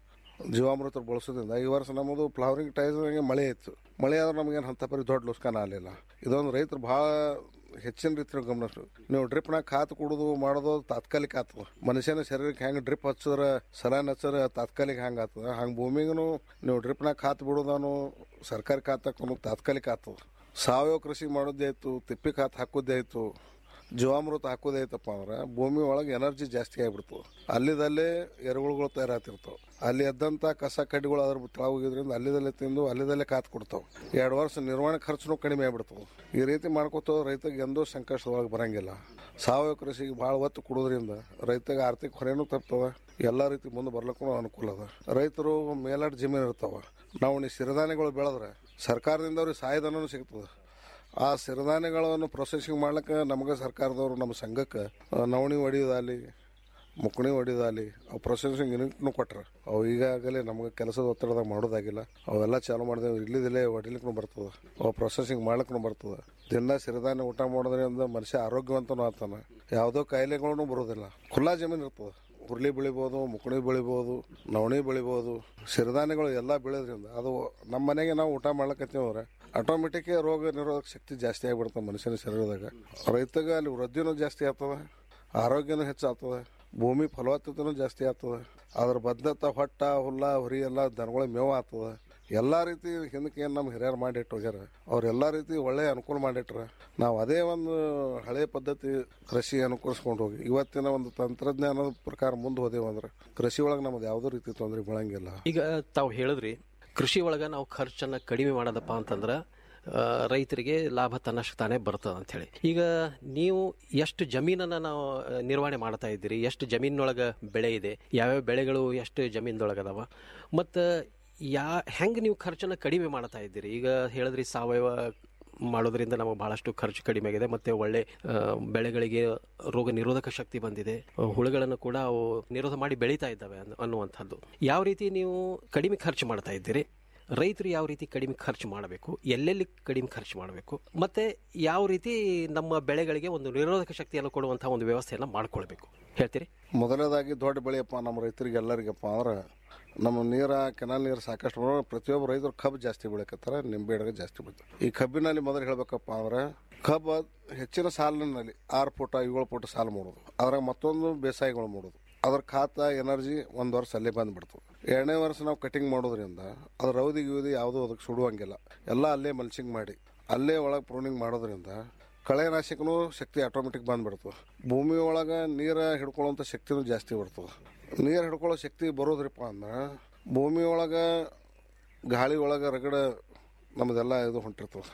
ಜೀವಾಮೃತ ಬಳಸೋದ್ರಿಂದ ಈ ವರ್ಷ ನಮ್ಮದು ಫ್ಲವರಿಂಗ್ ಟೈಮ್ಗೆ ಮಳೆ ಇತ್ತು ಮಳೆ ಆದ್ರೆ ನಮಗೇನು ಅಂಥ ಪರಿ ದೊಡ್ಡ ಲುಸ್ಕಾನ ಆಗಲಿಲ್ಲ ಇದೊಂದು ರೈತರು ಭಾಳ ಹೆಚ್ಚಿನ ರೀತಿ ಗಮನ ನೀವು ಡ್ರಿಪ್ನಾಗ ಖಾತ್ ಕುಡಿದು ಮಾಡೋದು ತಾತ್ಕಾಲಿಕ ಆಗ್ತದೆ ಮನುಷ್ಯನ ಶರೀರಕ್ಕೆ ಹೆಂಗೆ ಡ್ರಿಪ್ ಹಚ್ಚಿದ್ರೆ ಸಲಾನ್ ಹಚ್ಚಿದ್ರೆ ತಾತ್ಕಾಲಿಕ ಹೆಂಗೆ ಆಗ್ತದೆ ಹಂಗೆ ಭೂಮಿಗೂ ನೀವು ಡ್ರಿಪ್ನಾಗ ಖಾತ್ ಬಿಡೋದಾನು ಸರ್ಕಾರಿ ಖಾತ್ ಹಾಕೋನು ತಾತ್ಕಾಲಿಕ ಆಗ್ತದೆ ಸಾವಯವ ಕೃಷಿ ಮಾಡೋದೇ ಆಯ್ತು ತಿಪ್ಪಿ ಖಾತ್ ಹಾಕೋದೇ ಆಯ್ತು ಜೀವಾಮೃತ ಹಾಕೋದೈತಪ್ಪ ಅಂದ್ರೆ ಭೂಮಿ ಒಳಗೆ ಎನರ್ಜಿ ಜಾಸ್ತಿ ಆಗಿಬಿಡ್ತದೆ ಅಲ್ಲಿದಲ್ಲೇ ಎರೆಹುಳುಗಳು ತಯಾರಾತಿರ್ತಾವೆ ಅಲ್ಲಿ ಎದ್ದಂಥ ಕಸ ಕಡ್ಡಿಗಳು ಅದ್ರ ತಾವು ಹೋಗಿದ್ರಿಂದ ಅಲ್ಲಿದಲ್ಲೇ ತಿಂದು ಅಲ್ಲಿದಲ್ಲೇ ಕಾತ್ ಕೊಡ್ತಾವೆ ಎರಡು ವರ್ಷ ನಿರ್ವಹಣೆ ಖರ್ಚುನು ಕಡಿಮೆ ಆಗ್ಬಿಡ್ತವೆ ಈ ರೀತಿ ಮಾಡ್ಕೋತ ರೈತಗೆ ಎಂದೂ ಸಂಕಷ್ಟದೊಳಗೆ ಬರಂಗಿಲ್ಲ ಸಾವಯವ ಕೃಷಿಗೆ ಭಾಳ ಒತ್ತು ಕೊಡೋದ್ರಿಂದ ರೈತಗೆ ಆರ್ಥಿಕ ಹೊರೆನೂ ತಪ್ತವೆ ಎಲ್ಲ ರೀತಿ ಮುಂದೆ ಬರ್ಲಿಕ್ಕೂ ಅನುಕೂಲ ಅದ ರೈತರು ಮೇಲಾಟ ಜಮೀನು ಇರ್ತಾವ ನಾವು ನೀ ಸಿರಿಧಾನ್ಯಗಳು ಬೆಳೆದ್ರೆ ಸರ್ಕಾರದಿಂದ ಅವ್ರಿಗೆ ಸಹಾಯಧನೂ ಸಿಗ್ತದೆ ಆ ಸಿರಿಧಾನ್ಯಗಳನ್ನು ಪ್ರೊಸೆಸಿಂಗ್ ಮಾಡ್ಲಿಕ್ಕೆ ನಮಗೆ ಸರ್ಕಾರದವರು ನಮ್ಮ ಸಂಘಕ್ಕೆ ಆ, ನವಣಿ ಹೊಡಿಯೋದಾಗಲಿ ಮುಕ್ಕಣಿ ಹೊಡಿಯೋದಾಗಲಿ ಅವು ಪ್ರೊಸೆಸಿಂಗ್ ಯೂನಿಟ್ನು ಕೊಟ್ರೆ ಅವು ಈಗಾಗಲೇ ನಮಗೆ ಕೆಲಸದ ಒತ್ತಡದಾಗ ಮಾಡೋದಾಗಿಲ್ಲ ಅವೆಲ್ಲ ಚಾಲು ಮಾಡಿದೆವು ಇಲ್ಲಿದಲ್ಲೇ ಹೊಡಿಲಿಕ್ಕೂ ಬರ್ತದೆ ಅವು ಪ್ರೊಸೆಸಿಂಗ್ ಮಾಡ್ಲಿಕ್ಕೂ ಬರ್ತದೆ ದಿನ ಸಿರಿಧಾನ್ಯ ಊಟ ಮಾಡೋದ್ರಿಂದ ಮನುಷ್ಯ ಆರೋಗ್ಯವಂತನೂ ಆಗ್ತಾನೆ ಯಾವುದೋ ಕಾಯಿಲೆಗಳೂ ಬರೋದಿಲ್ಲ ಖುಲ್ಲಾ ಜಮೀನು ಇರ್ತದೆ ಹುರುಳಿ ಬೆಳಿಬೋದು ಮುಕ್ಕಣಿ ಬೆಳಿಬೋದು ನವಣಿ ಬೆಳಿಬೋದು ಸಿರಿಧಾನ್ಯಗಳು ಎಲ್ಲ ಬೆಳೆಯೋದ್ರಿಂದ ಅದು ನಮ್ಮ ಮನೆಗೆ ನಾವು ಊಟ ಮಾಡ್ಲಕತ್ತೀವಿ ಅಂದ್ರೆ ಆಟೋಮೆಟಿಕ್ ರೋಗ ನಿರೋಧಕ ಶಕ್ತಿ ಜಾಸ್ತಿ ಆಗಿಬಿಡ್ತದೆ ಮನುಷ್ಯನ ಶರೀರದಾಗ ರೈತಗೆ ಅಲ್ಲಿ ವೃದ್ಧಿನೂ ಜಾಸ್ತಿ ಆಗ್ತದೆ ಆರೋಗ್ಯನೂ ಹೆಚ್ಚಾಗ್ತದೆ ಭೂಮಿ ಫಲವತ್ತತೆನೂ ಜಾಸ್ತಿ ಆಗ್ತದೆ ಅದ್ರ ಬದ್ಧತೆ ಹೊಟ್ಟ ಹುಲ್ಲ ಹುರಿ ಎಲ್ಲ ದನಗಳಿಗೆ ಮೇವು ಆಗ್ತದೆ ಎಲ್ಲ ರೀತಿ ಹಿಂದಕ್ಕೆ ಏನು ನಮ್ಮ ಹಿರಿಯರು ಮಾಡಿಟ್ಟು ಹೋಗ್ಯಾರ ಅವ್ರೆಲ್ಲ ರೀತಿ ಒಳ್ಳೆ ಅನುಕೂಲ ಮಾಡಿಟ್ರ ನಾವು ಅದೇ ಒಂದು ಹಳೆ ಪದ್ಧತಿ ಕೃಷಿ ಅನುಕರಿಸ್ಕೊಂಡು ಹೋಗಿ ಇವತ್ತಿನ ಒಂದು ತಂತ್ರಜ್ಞಾನದ ಪ್ರಕಾರ ಮುಂದೆ ಹೋದೇವು ಅಂದ್ರೆ ಕೃಷಿ ಒಳಗೆ ನಮ್ದು ಯಾವುದೇ ರೀತಿ ತೊಂದರೆ ಬೀಳಂಗಿಲ್ಲ ಈಗ ತಾವು ಹೇಳಿದ್ರಿ ಕೃಷಿ ಒಳಗ ನಾವು ಖರ್ಚನ್ನ ಕಡಿಮೆ ಮಾಡೋದಪ್ಪ ಅಂತಂದ್ರ ಆ, ರೈತರಿಗೆ ಲಾಭ ತನ್ನಷ್ಟು ತಾನೇ ಬರ್ತದ ಅಂತ ಹೇಳಿ ಈಗ ನೀವು ಎಷ್ಟು ಜಮೀನನ್ನ ನಾವು ಆ, ನಿರ್ವಹಣೆ ಮಾಡ್ತಾ ಇದ್ದೀರಿ ಎಷ್ಟು ಜಮೀನೊಳಗ ಬೆಳೆ ಇದೆ ಯಾವ್ಯಾವ ಬೆಳೆಗಳು ಎಷ್ಟು ಜಮೀನದೊಳಗ ಅದಾವ ಮತ್ತು ಯಾ ಹೆಂಗೆ ನೀವು ಖರ್ಚನ್ನ ಕಡಿಮೆ ಮಾಡ್ತಾ ಇದ್ದೀರಿ ಈಗ ಹೇಳಿದ್ರಿ ಸಾವಯವ ಮಾಡೋದ್ರಿಂದ ನಮಗೆ ಬಹಳಷ್ಟು ಖರ್ಚು ಕಡಿಮೆ ಆಗಿದೆ ಮತ್ತೆ ಒಳ್ಳೆ ಆ, ಬೆಳೆಗಳಿಗೆ ರೋಗ ನಿರೋಧಕ ಶಕ್ತಿ ಬಂದಿದೆ ಆ, ಹುಳುಗಳನ್ನು ಕೂಡ ಅವು ನಿರೋಧ ಮಾಡಿ ಬೆಳೀತಾ ಇದ್ದಾವೆ ಅನ್ನು- ಅನ್ನುವಂಥದ್ದು ಯಾವ ರೀತಿ ನೀವು ಕಡಿಮೆ ಖರ್ಚು ಮಾಡ್ತಾ ಇದ್ದೀರಿ ರೈತರು ಯಾವ ರೀತಿ ಕಡಿಮೆ ಖರ್ಚು ಮಾಡಬೇಕು ಎಲ್ಲೆಲ್ಲಿ ಕಡಿಮೆ ಖರ್ಚು ಮಾಡಬೇಕು ಮತ್ತೆ ಯಾವ ರೀತಿ ನಮ್ಮ ಬೆಳೆಗಳಿಗೆ ಒಂದು ನಿರೋಧಕ ಶಕ್ತಿಯನ್ನು ಕೊಡುವಂತಹ ಒಂದು ವ್ಯವಸ್ಥೆಯನ್ನು ಮಾಡ್ಕೊಳ್ಬೇಕು ಹೇಳ್ತೀರಿ ಮೊದಲನೇದಾಗಿ ದೊಡ್ಡ ಬೆಳೆಯಪ್ಪ ನಮ್ಮ ರೈತರಿಗೆ ಎಲ್ಲರಿಗಪ್ಪ ಅಂದ್ರೆ ನಮ್ಮ ನೀರ ಕೆನಾಲ್ ನೀರು ಸಾಕಷ್ಟು ಬರೋ ಪ್ರತಿಯೊಬ್ಬ ರೈತರು ಕಬ್ಬು ಜಾಸ್ತಿ ಬೆಳಕತ್ತಾರ ನಿಂಬೆ ಗಿಡ ಜಾಸ್ತಿ ಬೆಳಿತಾರೆ ಈ ಕಬ್ಬಿನಲ್ಲಿ ಮೊದಲು ಹೇಳ್ಬೇಕಪ್ಪ ಅಂದ್ರೆ ಕಬ್ಬು ಹೆಚ್ಚಿನ ಸಾಲಿನಲ್ಲಿ ಆರು ಫುಟ ಏಳು ಫುಟ ಸಾಲು ಮಾಡೋದು ಅದ್ರಾಗ ಮತ್ತೊಂದು ಬೇಸಾಯಗಳು ಮಾಡೋದು ಅದ್ರ ಖಾತ ಎನರ್ಜಿ ಒಂದು ವರ್ಷ ಅಲ್ಲೇ ಬಂದ್ಬಿಡ್ತದೆ ಎರಡನೇ ವರ್ಷ ನಾವು ಕಟಿಂಗ್ ಮಾಡೋದ್ರಿಂದ ಅದ್ರ ರೌದಿ ಗಿವದಿ ಯಾವುದೂ ಅದಕ್ಕೆ ಸುಡುವಂಗಿಲ್ಲ ಎಲ್ಲ ಅಲ್ಲೇ ಮಲ್ಚಿಂಗ್ ಮಾಡಿ ಅಲ್ಲೇ ಒಳಗೆ ಪ್ರೂನಿಂಗ್ ಮಾಡೋದ್ರಿಂದ ಕಳೆನಾಶಕನೂ ಶಕ್ತಿ ಆಟೋಮೆಟಿಕ್ ಬಂದ್ಬಿಡ್ತದೆ ಭೂಮಿ ಒಳಗೆ ನೀರು ಹಿಡ್ಕೊಳ್ಳೋಂಥ ಶಕ್ತಿನೂ ಜಾಸ್ತಿ ಬರ್ತದೆ ನೀರು ಹಿಡ್ಕೊಳ್ಳೋ ಶಕ್ತಿ ಬರೋದ್ರಪ್ಪ ಅಂದ್ರೆ ಭೂಮಿ ಒಳಗೆ ಗಾಳಿ ಒಳಗೆ ರಗಡ ನಮ್ಮದೆಲ್ಲ ಇದು ಹೊಂಟಿರ್ತದೆ